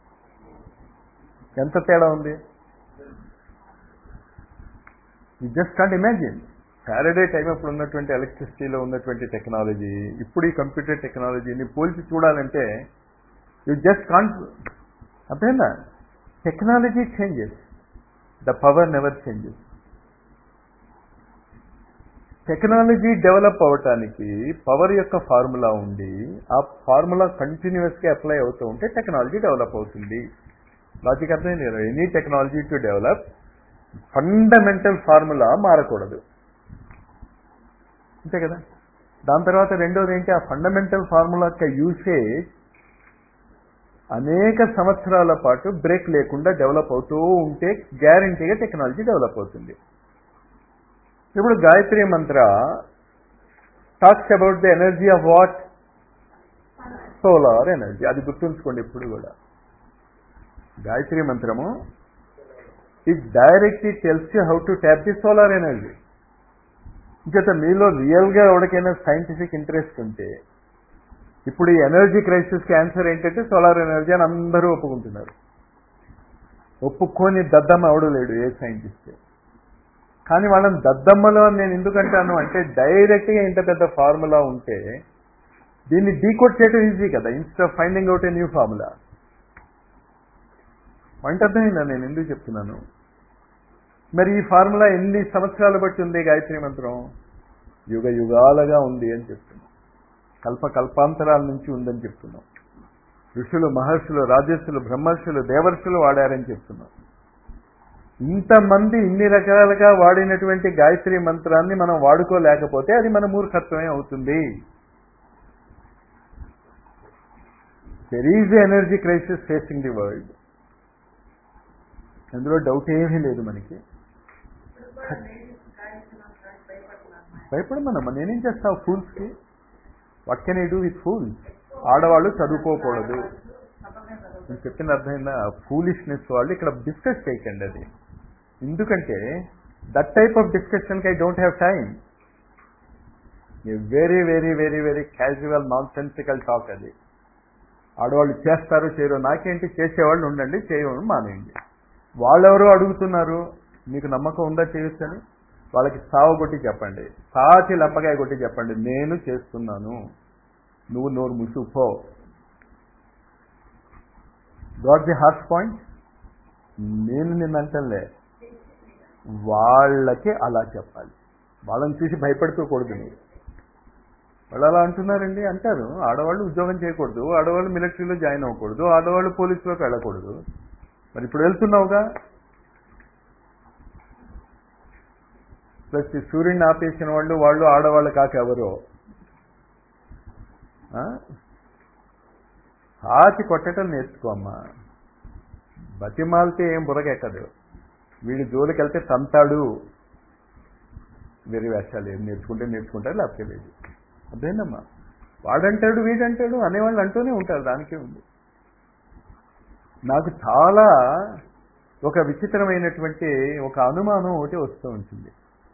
ఎంత తేడా ఉంది you just can't imagine Faraday time అప్పుడు ఉన్నటువంటి ఎలక్ట్రిసిటీలో ఉన్నటువంటి టెక్నాలజీ ఇప్పుడు ఈ కంప్యూటర్ టెక్నాలజీని పోల్చి చూడాలంటే యూ జస్ట్ కాంట్ అర్థమైందా technology changes the power never changes technology develop అవటానికి పవర్ యొక్క ఫార్ములా ఉండి ఆ ఫార్ములా కంటిన్యూస్గా అప్లై అవుతూ ఉంటే టెక్నాలజీ డెవలప్ అవుతుంది లాజిక్ అర్థమైంది కదా any technology to develop fundamental formula మారకూడదు అంతే కదా దాని తర్వాత రెండోది ఏంటి ఆ ఫండమెంటల్ ఫార్ములా యొక్క యూసేజ్ అనేక సంవత్సరాల పాటు బ్రేక్ లేకుండా డెవలప్ అవుతూ ఉంటే గ్యారంటీగా టెక్నాలజీ డెవలప్ అవుతుంది ఇప్పుడు Gayatri mantra talks about the energy of what solar energy అది గుర్తుంచుకోండి ఇప్పుడు కూడా గాయత్రి మంత్రము it directly tells you how to tap the solar energy ఇంకేత మీలో రియల్గా ఎవరికైనా సైంటిఫిక్ ఇంట్రెస్ట్ ఉంటే ఇప్పుడు ఈ ఎనర్జీ క్రైసిస్కి ఆన్సర్ ఏంటంటే సోలార్ ఎనర్జీ అని అందరూ ఒప్పుకుంటున్నారు ఒప్పుకొని దద్దమ్మ అవడు లేడు ఏ సైంటిస్ట్ కానీ వాళ్ళని దద్దమ్మలో నేను ఎందుకంటాను అంటే డైరెక్ట్గా ఇంత పెద్ద ఫార్ములా ఉంటే దీన్ని డీకోడ్ చేయడం ఈజీ కదా instead of finding out a new formula వంట అర్థమైందా నేను ఎందుకు చెప్తున్నాను మరి ఈ ఫార్ములా ఎన్ని సంవత్సరాలు బట్టి ఉంది గాయత్రి మంత్రం యుగ యుగాలుగా ఉంది అని చెప్తున్నాం కల్ప కల్పాంతరాల నుంచి ఉందని చెప్తున్నాం ఋషులు మహర్షులు రాజర్షులు బ్రహ్మర్షులు దేవర్షులు వాడారని చెప్తున్నాం ఇంతమంది ఇన్ని రకాలుగా వాడినటువంటి గాయత్రి మంత్రాన్ని మనం వాడుకోలేకపోతే అది మన మూర్ఖత్వమే అవుతుంది there is energy crisis facing the world అందులో డౌట్ ఏమీ లేదు మనకి భయపడమన్నమ్మా నేనేం చేస్తావు ఫూల్స్కి what can I do with fools ఆడవాళ్ళు చదువుకోకూడదు నేను చెప్పిన అర్థమైందా ఫూలిష్నెస్ వాళ్ళు ఇక్కడ డిస్కస్ చేయకండి అది ఎందుకంటే దట్ టైప్ ఆఫ్ డిస్కషన్కి I don't have time very very very very casual nonsensical talk అది ఆడవాళ్ళు చేస్తారు చేయరు నాకేంటి చేసేవాళ్ళు ఉండండి చేయడం మానేయండి వాళ్ళెవరో అడుగుతున్నారు మీకు నమ్మకం ఉందా చేయొచ్చని వాళ్ళకి సావ కొట్టి చెప్పండి సాచి లప్పకాయ కొట్టి చెప్పండి నేను చేస్తున్నాను నువ్వు నోరు ముసుపో గాట్ ది హార్ట్ పాయింట్ నేను నిన్నంటలే వాళ్ళకి అలా చెప్పాలి వాళ్ళని చూసి భయపడుకోకూడదు మీరు వాళ్ళు అలా అంటున్నారండి అంటారు ఆడవాళ్ళు ఉద్యోగం చేయకూడదు ఆడవాళ్ళు మిలిటరీలో జాయిన్ అవ్వకూడదు ఆడవాళ్ళు పోలీసులోకి వెళ్ళకూడదు మరి ఇప్పుడు వెళ్తున్నావుగా ప్లస్ ఈ సూర్యుడిని ఆపేసిన వాళ్ళు వాళ్ళు ఆడవాళ్ళు కాక ఎవరో ఆచి కొట్టడం నేర్చుకోమ్మా బతిమాలితే ఏం బురగెక్కదు వీడి జోలికి వెళ్తే తంతాడు వేరే వేషాలు ఏం నేర్చుకుంటే నేర్చుకుంటారు లేకపోతే లేదు అదేనమ్మా వాడంటాడు వీడంటాడు అనేవాళ్ళు అంటూనే ఉంటారు దానికే ఉంది నాకు చాలా ఒక విచిత్రమైనటువంటి ఒక అనుమానం ఒకటి వస్తూ ఉంటుంది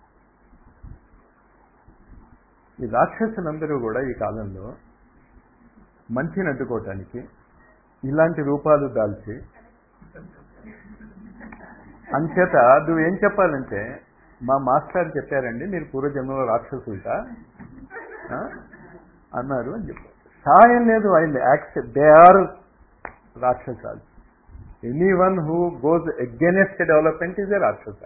ఈ రాక్షసులందరూ కూడా ఈ కాలంలో మంచిని అడ్డుకోవటానికి ఇలాంటి రూపాలు దాల్చి అంచేత నువ్వేం చెప్పాలంటే మా మాస్టర్ చెప్పారండి మీరు పూర్వజన్మలో రాక్షసులట అన్నారు అని చెప్పారు సాయం లేదు ఆయన యాక్సెప్ట్ దే ఆర్ రాక్షసాలు anyone who goes against development is a రాక్షస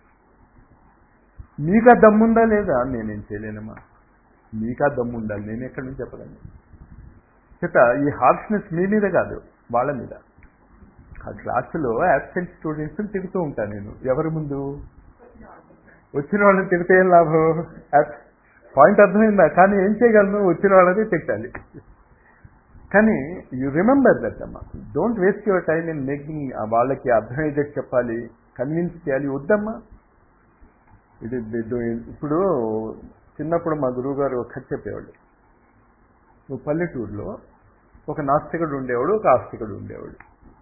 మీకు ఆ దమ్ముందా లేదా నేనేం చేయలేనమ్మా మీకు ఆ దమ్ము ఉండాలి నేను ఎక్కడి నుంచి చెప్పగలను చేత ఈ హార్ష్నెస్ మీ మీద కాదు వాళ్ళ మీద ఆ క్లాసులో యాబ్సెంట్ స్టూడెంట్స్ని తిడుతూ ఉంటాను నేను ఎవరి ముందు వచ్చిన వాళ్ళని తిడితే ఏం లాభం పాయింట్ అర్థమైందా కానీ ఏం చేయగలను వచ్చిన వాళ్ళని తిట్టాలి కానీ యు రిమెంబర్ దట్ అమ్మా don't waste your time in making వాళ్ళకి అర్థమయ్యేటట్టు చెప్పాలి కన్విన్స్ చేయాలి వద్దమ్మా ఇది ఇప్పుడు చిన్నప్పుడు మా గురువు గారు ఒక కథ చెప్పేవాళ్ళు నువ్వు పల్లెటూరులో ఒక నాస్తికుడు ఉండేవాడు ఒక ఆస్తికుడు ఉండేవాడు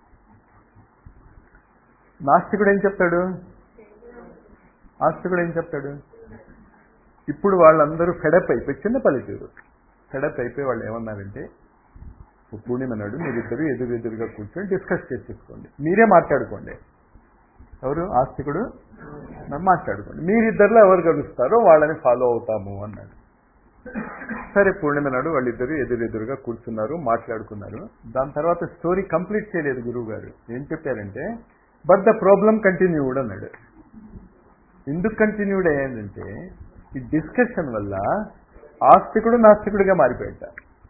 నాస్తికుడు ఏం చెప్తాడు ఆస్తికుడు ఏం చెప్తాడు ఇప్పుడు వాళ్ళందరూ ఫెడప్ అయిపోయి చిన్న పల్లెటూరు ఫెడప్ అయిపోయి వాళ్ళు ఏమన్నారంటే పూర్ణిమ నాడు మీరిద్దరు ఎదురెదురుగా కూర్చొని డిస్కస్ చేసేసుకోండి మీరే మాట్లాడుకోండి ఎవరు ఆస్తికుడు మాట్లాడుకోండి మీరిద్దరిలో ఎవరు గడుస్తారో వాళ్ళని ఫాలో అవుతాము అన్నాడు సరే పూర్ణిమ నాడు వాళ్ళిద్దరు ఎదురెదురుగా కూర్చున్నారు మాట్లాడుకున్నారు దాని తర్వాత స్టోరీ కంప్లీట్ చేయలేదు గురువు గారు ఏం చెప్పారంటే బట్ ద ప్రాబ్లం కంటిన్యూడ్ అన్నాడు ఎందుకు కంటిన్యూడ్ అయ్యాడంటే ఈ డిస్కషన్ వల్ల ఆస్తికుడు నాస్తికుడిగా మారిపోయాట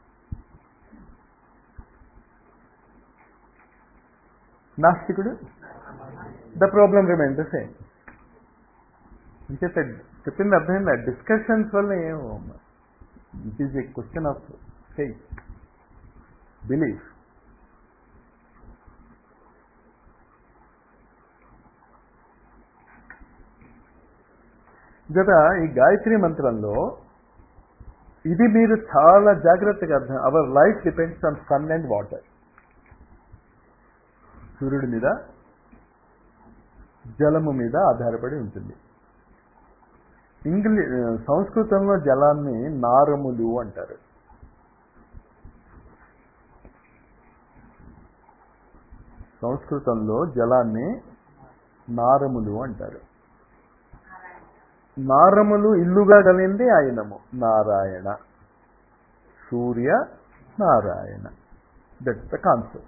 నాస్తికుడు the problem remain the same ఇంకేత చెప్పింది అర్థమైందా డిస్కషన్స్ వల్ల ఏమో it is a question of faith belief జత ఈ గాయత్రి మంత్రంలో ఇది మీరు చాలా జాగ్రత్తగా అర్థం our life depends on sun and water సూర్యుడి మీద జలము మీద ఆధారపడి ఉంటుంది ఇంగ్లీ సంస్కృతంలో జలాన్ని నారములు అంటారు సంస్కృతంలో జలాన్ని నారములు అంటారు నారములు ఇల్లుగా కలిగింది ఆయనము Narayana Surya Narayana that's the concept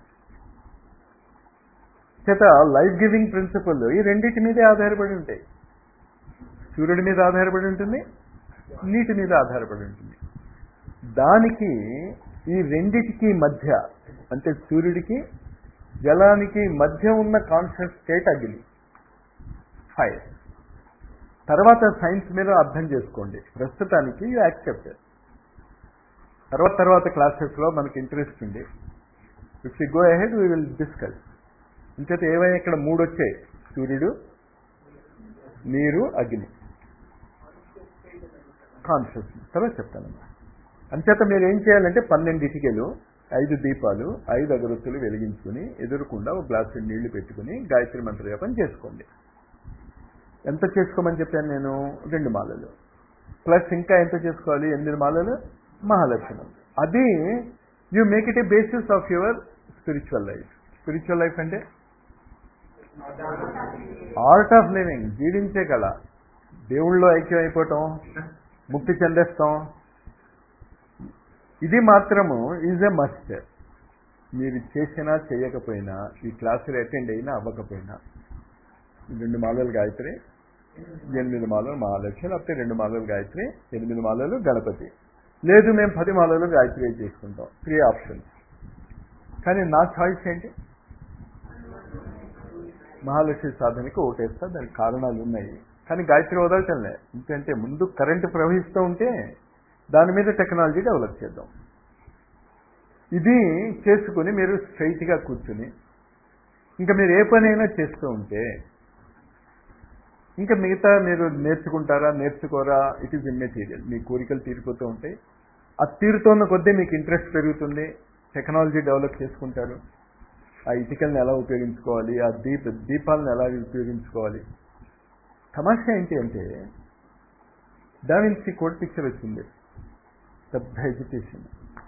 చేత లైఫ్ గివింగ్ ప్రిన్సిపల్ ఈ రెండింటి మీదే ఆధారపడి ఉంటాయి సూర్యుడి మీద ఆధారపడి ఉంటుంది నీటి మీద ఆధారపడి ఉంటుంది దానికి ఈ రెండిటికి మధ్య అంటే సూర్యుడికి జలానికి మధ్య ఉన్న కాన్షియస్ స్టేట్ అగ్ని ఫైర్ తర్వాత సైన్స్ మీద అర్థం చేసుకోండి ప్రస్తుతానికి యూ యాక్సెప్ట్ తర్వాత తర్వాత క్లాసెస్లో మనకి ఇంట్రెస్ట్ ఉంది if you go ahead we will discuss ఇంచేత ఏవైనా ఇక్కడ మూడు వచ్చాయి సూర్యుడు నీరు అగ్ని కాన్షియస్నెస్ తర్వాత చెప్తాను అంచేత మీరు ఏం చేయాలంటే పన్నెండు ఇటుకలు ఐదు దీపాలు ఐదు అగరొత్తులు వెలిగించుకుని ఎదురుకుండా ఒక గ్లాసు నీళ్లు పెట్టుకుని గాయత్రి మంత్ర జపం చేసుకోండి ఎంత చేసుకోమని చెప్పాను నేను రెండు మాలలు ప్లస్ ఇంకా ఎంత చేసుకోవాలి ఎనిమిది మాలలు మహాలక్ష్మి అది you make it a basis of your spiritual life spiritual life అంటే ఆర్ట్ ఆఫ్ లివింగ్ జీవించే కళ దేవుళ్ళలో ఐక్యం అయిపోవటం ముక్తి చెందేస్తాం ఇది మాత్రము ఈజ్ ఎ మస్ట్ మీరు చేసినా చేయకపోయినా ఈ క్లాసులు అటెండ్ అయినా అవ్వకపోయినా రెండు మాలలు గాయత్రి ఎనిమిది మాలలు మహాలక్ష్మి లేకపోతే రెండు మాలలు గాయత్రి ఎనిమిది మాలలు గణపతి లేదు మేము పది మాలలు గాయత్రి చేసుకుంటాం త్రీ ఆప్షన్స్ కానీ నా చాయిస్ ఏంటి మహాలక్ష్మి సాధనకి ఓటేస్తా దానికి కారణాలు ఉన్నాయి కానీ గాయత్రి వదలటంలే ఎందుకంటే ముందు కరెంటు ప్రవహిస్తూ ఉంటే దాని మీద టెక్నాలజీ డెవలప్ చేద్దాం ఇది చేసుకుని మీరు స్ట్రైట్గా కూర్చుని ఇంకా మీరు ఏ పనైనా చేస్తూ ఉంటే ఇంకా మిగతా మీరు నేర్చుకుంటారా నేర్చుకోరా ఇట్ ఈజ్ ఇమ్మెటీరియల్ మీ కోరికలు తీరిపోతూ ఉంటాయి అది తీరుతోన్న కొద్దీ మీకు ఇంట్రెస్ట్ పెరుగుతుంది టెక్నాలజీ డెవలప్ చేసుకుంటారు ఆ ఇటుకల్ని ఎలా ఉపయోగించుకోవాలి ఆ దీప దీపాలను ఎలా ఉపయోగించుకోవాలి సమస్య ఏంటి అంటే డావిన్సీ కోడ్ పిక్చర్ వచ్చింది పెద్ద ఎడ్యుకేషన్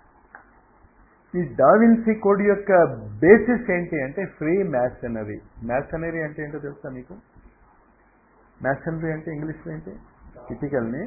ఈ డావిన్సీ కోడ్ యొక్క బేసిస్ ఏంటి అంటే ఫ్రీ మ్యాసనరీ మ్యాసనరీ అంటే ఏంటో తెలుసా మీకు మ్యాసనరీ అంటే ఇంగ్లీష్లో ఏంటి ఇటికల్ని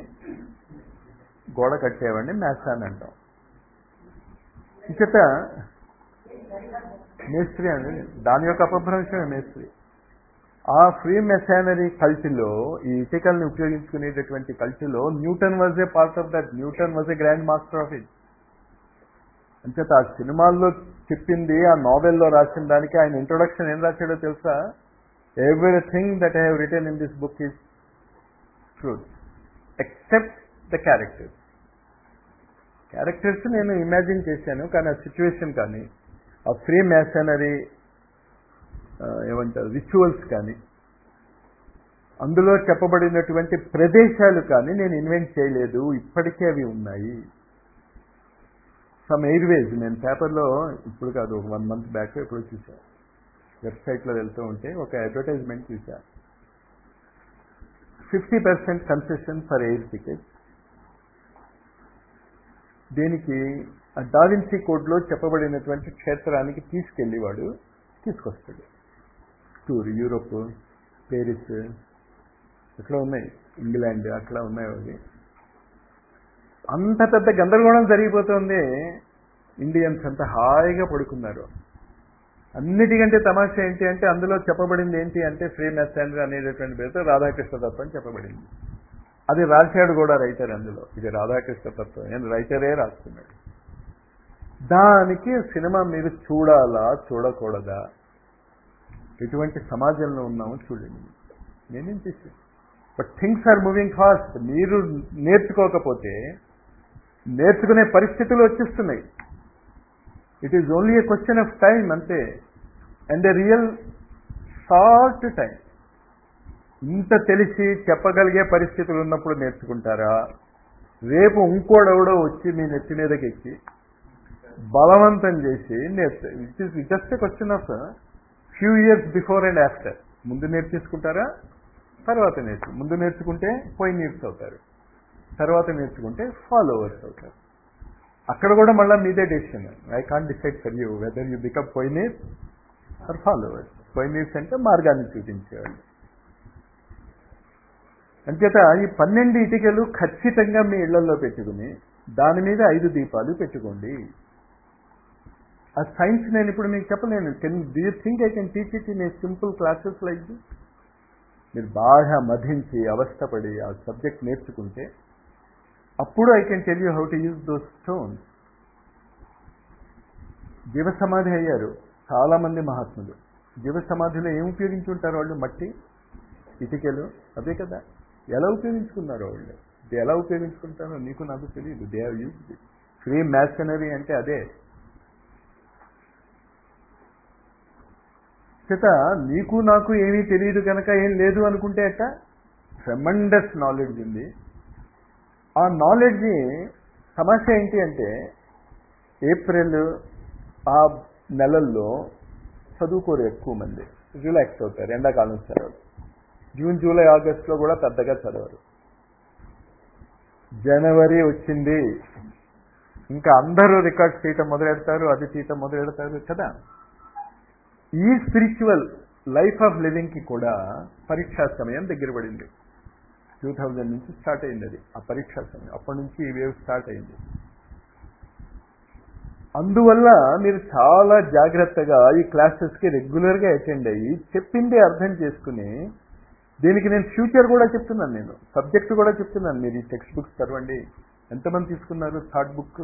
గోడ కట్టేవాడిని మ్యాసాన్ అంటాం ఇచ్చట మేస్త్రి అండి దాని యొక్క అపభ్రంశమే మేస్త్రి ఆ ఫ్రీ మెసానరీ కల్చర్లో ఈ ఇటికల్ని ఉపయోగించుకునేటటువంటి కల్చర్లో Newton was a part of that Newton was a grand master of it అంచేత ఆ సినిమాల్లో చెప్పింది ఆ నావెల్లో రాసిన దానికి ఆయన ఇంట్రొడక్షన్ ఏం రాశాడో తెలుసా everything that I have written in this book is truth except the characters characters నేను ఇమాజిన్ చేశాను కానీ ఆ సిచ్యువేషన్ కానీ ఆ ఫ్రీ మ్యాసనరీ ఏమంటారు రిచువల్స్ కానీ అందులో చెప్పబడినటువంటి ప్రదేశాలు కానీ నేను ఇన్వెంట్ చేయలేదు ఇప్పటికే అవి ఉన్నాయి సమ్ ఎయిర్వేస్ నేను పేపర్లో ఇప్పుడు కాదు ఒక వన్ మంత్ బ్యాక్ ఎప్పుడు చూసా వెబ్సైట్లో వెళ్తూ ఉంటే ఒక అడ్వర్టైజ్మెంట్ చూసా fifty percent concession for air ticket దీనికి ఆ డావిన్సీ కోడ్లో చెప్పబడినటువంటి క్షేత్రానికి తీసుకెళ్ళి వాడు తీసుకొస్తాడు టూర్ యూరోప్ పేరిస్ అక్కడ ఉన్నాయి ఇంగ్లాండ్ అట్లా ఉన్నాయి అవి అంత పెద్ద గందరగోళం జరిగిపోతుంది ఇండియన్స్ అంతా హాయిగా పడుకున్నారు అన్నిటికంటే తమాషా ఏంటి అంటే అందులో చెప్పబడింది ఏంటి అంటే ఫ్రీ మెస్సెంజర్ అనేటటువంటి పేరుతో రాధాకృష్ణ తత్వం చెప్పబడింది అది రాశాడు కూడా రైటర్ అందులో ఇది రాధాకృష్ణ తత్వం నేను రైటరే రాస్తున్నాడు దానికి సినిమా మీరు చూడాలా చూడకూడదా ఎటువంటి సమాజంలో ఉన్నామో చూడండి నేనేం చేశాను but things are moving fast మీరు నేర్చుకోకపోతే నేర్చుకునే పరిస్థితులు వచ్చేస్తున్నాయి it is only a question of time అంతే and a real short time ఇంత తెలిసి చెప్పగలిగే పరిస్థితులు ఉన్నప్పుడు నేర్చుకుంటారా రేపు ఇంకోడెవడో వచ్చి మీ నెత్తి మీదకి ఎక్కి బలవంతం చేసి నేర్చు it is just question of few years before and after ముందు నేర్చేసుకుంటారా తర్వాత నేర్చు ముందు నేర్చుకుంటే పోయి నీర్స్ అవుతారు తర్వాత నేర్చుకుంటే ఫాలోవర్స్ అవుతారు అక్కడ కూడా మళ్ళీ మీదే decision I can't decide for you whether you become pioneer or followers pioneers అంటే మార్గాన్ని చూపించేవాళ్ళు అంచేత ఈ పన్నెండు ఇటుకలు ఖచ్చితంగా మీ ఇళ్లలో పెట్టుకుని దాని మీద ఐదు దీపాలు పెట్టుకోండి ఆ సైన్స్ నేను ఇప్పుడు మీకు చెప్పలేను can do you think I can teach it in a simple classes like this మీరు బాగా మధించి అవస్థపడి ఆ సబ్జెక్ట్ నేర్చుకుంటే అప్పుడు I can tell you how to use those stones జీవ సమాధి అయ్యారు చాలా మంది మహాత్ములు జీవ సమాధిలో ఏం ఉపయోగించుంటారు వాళ్ళు మట్టి ఇటుకలు అదే కదా ఎలా ఉపయోగించుకున్నారు వాళ్ళు ఇది ఎలా ఉపయోగించుకుంటారో నీకు నాకు తెలియదు they have use free machinery అంటే అదే చేత నీకు నాకు ఏమీ తెలియదు కనుక ఏం లేదు అనుకుంటే అట్ట ట్రెమండస్ నాలెడ్జ్ ఉంది ఆ నాలెడ్జ్ సమస్య ఏంటి అంటే ఏప్రిల్ ఆ నెలల్లో చదువుకోరు ఎక్కువ మంది రిలాక్స్ అవుతారు ఎండాకాలం సెలవులు జూన్ జూలై ఆగస్టులో కూడా పెద్దగా చదవరు జనవరి వచ్చింది ఇంకా అందరూ రికార్డ్ చేయటం మొదలెడతారు అది చేయటం మొదలెడతారు కదా ఈ స్పిరిచువల్ లైఫ్ ఆఫ్ లివింగ్కి కూడా పరీక్షా సమయం దగ్గర పడింది టూ థౌజండ్ నుంచి స్టార్ట్ అయింది అది ఆ పరీక్షా సమయం అప్పటి నుంచి ఈ వేవ్ స్టార్ట్ అయింది అందువల్ల మీరు చాలా జాగ్రత్తగా ఈ క్లాసెస్కి రెగ్యులర్గా అటెండ్ అయ్యి చెప్పింది అర్థం చేసుకుని దీనికి నేను ఫ్యూచర్ కూడా చెప్తున్నాను నేను సబ్జెక్ట్ కూడా చెప్తున్నాను మీరు ఈ టెక్స్ట్ బుక్స్ చదవండి ఎంతమంది తీసుకున్నారు థాట్ బుక్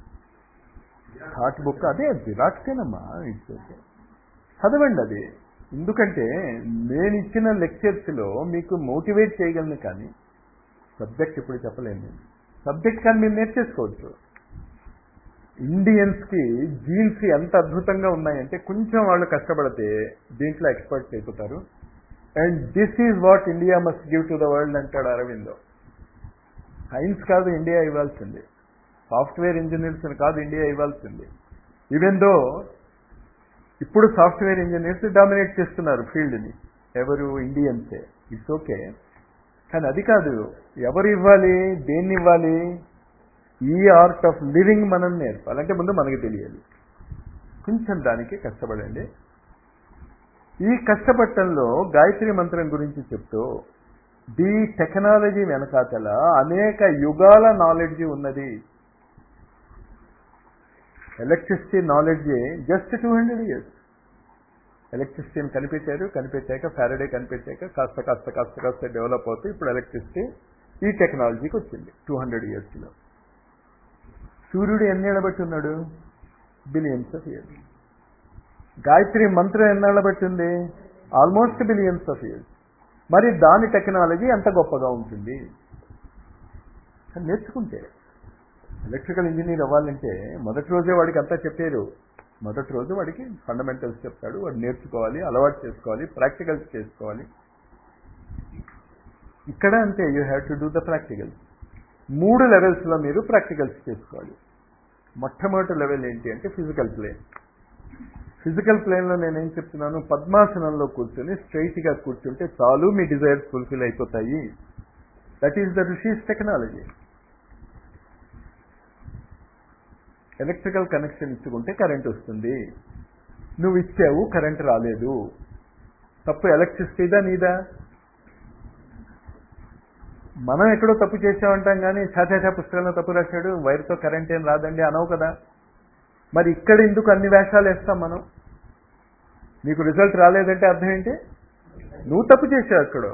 థాట్ బుక్ అదే జిరాక్సేనమ్మా ఇట్స్ ఓకే చదవండి అది ఎందుకంటే నేను ఇచ్చిన లెక్చర్స్లో మీకు మోటివేట్ చేయగలను కానీ సబ్జెక్ట్ ఇప్పుడు చెప్పలేను నేను సబ్జెక్ట్ కానీ మీరు నేర్చేసుకోవచ్చు ఇండియన్స్కి జీన్స్ ఎంత అద్భుతంగా ఉన్నాయంటే కొంచెం వాళ్ళు కష్టపడితే దీంట్లో ఎక్స్పర్ట్స్ అయిపోతారు and this is what India must give to the world అంటాడు అరవిందో సైన్స్ కాదు ఇండియా ఇవ్వాల్సింది సాఫ్ట్వేర్ ఇంజనీర్స్ కాదు ఇండియా ఇవ్వాల్సింది ఈవెన్ దో ఇప్పుడు సాఫ్ట్వేర్ ఇంజనీర్స్ డామినేట్ చేస్తున్నారు ఫీల్డ్ని ఎవరు ఇండియన్సే ఇట్స్ ఓకే కానీ అది కాదు ఎవరు ఇవ్వాలి దేన్ని ఇవ్వాలి ఈ ఆర్ట్ ఆఫ్ లివింగ్ మనం నేర్పాలంటే ముందు మనకి తెలియాలి కొంచెం దానికి కష్టపడండి ఈ కష్టపడటంలో గాయత్రి మంత్రం గురించి చెప్తూ ది టెక్నాలజీ వెనకాతల అనేక యుగాల నాలెడ్జ్ ఉన్నది electricity knowledge just two hundred years ఎలక్ట్రిసిటీని కనిపెట్టారు కనిపెట్టాక ఫ్యారడే కనిపెట్టాక కాస్త కాస్త కాస్త కాస్త డెవలప్ అవుతూ ఇప్పుడు ఎలక్ట్రిసిటీ ఈ టెక్నాలజీకి వచ్చింది టూ హండ్రెడ్ ఇయర్స్లో సూర్యుడు ఎన్నేళ్ళ బట్టి ఉన్నాడు బిలియన్స్ ఆఫ్ ఇయర్స్ గాయత్రి మంత్రం ఎన్నాళ్ళ బట్టి ఉంది ఆల్మోస్ట్ బిలియన్స్ ఆఫ్ ఇయర్స్ మరి దాని టెక్నాలజీ ఎంత గొప్పగా ఉంటుంది నేర్చుకుంటే ఎలక్ట్రికల్ ఇంజనీర్ అవ్వాలంటే మొదటి రోజే వాడికి అంతా చెప్పారు మొదటి రోజు వాడికి ఫండమెంటల్స్ చెప్తాడు వాడు నేర్చుకోవాలి అలవాటు చేసుకోవాలి ప్రాక్టికల్స్ చేసుకోవాలి ఇక్కడ అంతే you have to do the practicals మూడు లెవెల్స్లో మీరు ప్రాక్టికల్స్ చేసుకోవాలి మొట్టమొదటి లెవెల్ ఏంటి అంటే ఫిజికల్ ప్లేన్ ఫిజికల్ ప్లేన్లో నేనేం చెప్తున్నాను పద్మాసనంలో కూర్చొని స్ట్రైట్గా కూర్చుంటే చాలు మీ డిజైర్స్ ఫుల్ఫిల్ అయిపోతాయి that is the rishis technology electrical connection ఇచ్చుకుంటే కరెంట్ వస్తుంది నువ్వు ఇచ్చావు కరెంట్ రాలేదు తప్పు ఎలక్ట్రిసిటీదా నీదా మనం ఎక్కడో తప్పు చేసామంటాం కానీ చాచాచా పుస్తకంలో తప్పు రాశాడు వైర్తో కరెంట్ ఏం రాదండి అనవు కదా మరి ఇక్కడ ఎందుకు అన్ని వేషాలు వేస్తాం మనం నీకు రిజల్ట్ రాలేదంటే అర్థం ఏంటి నువ్వు తప్పు చేసావు ఎక్కడో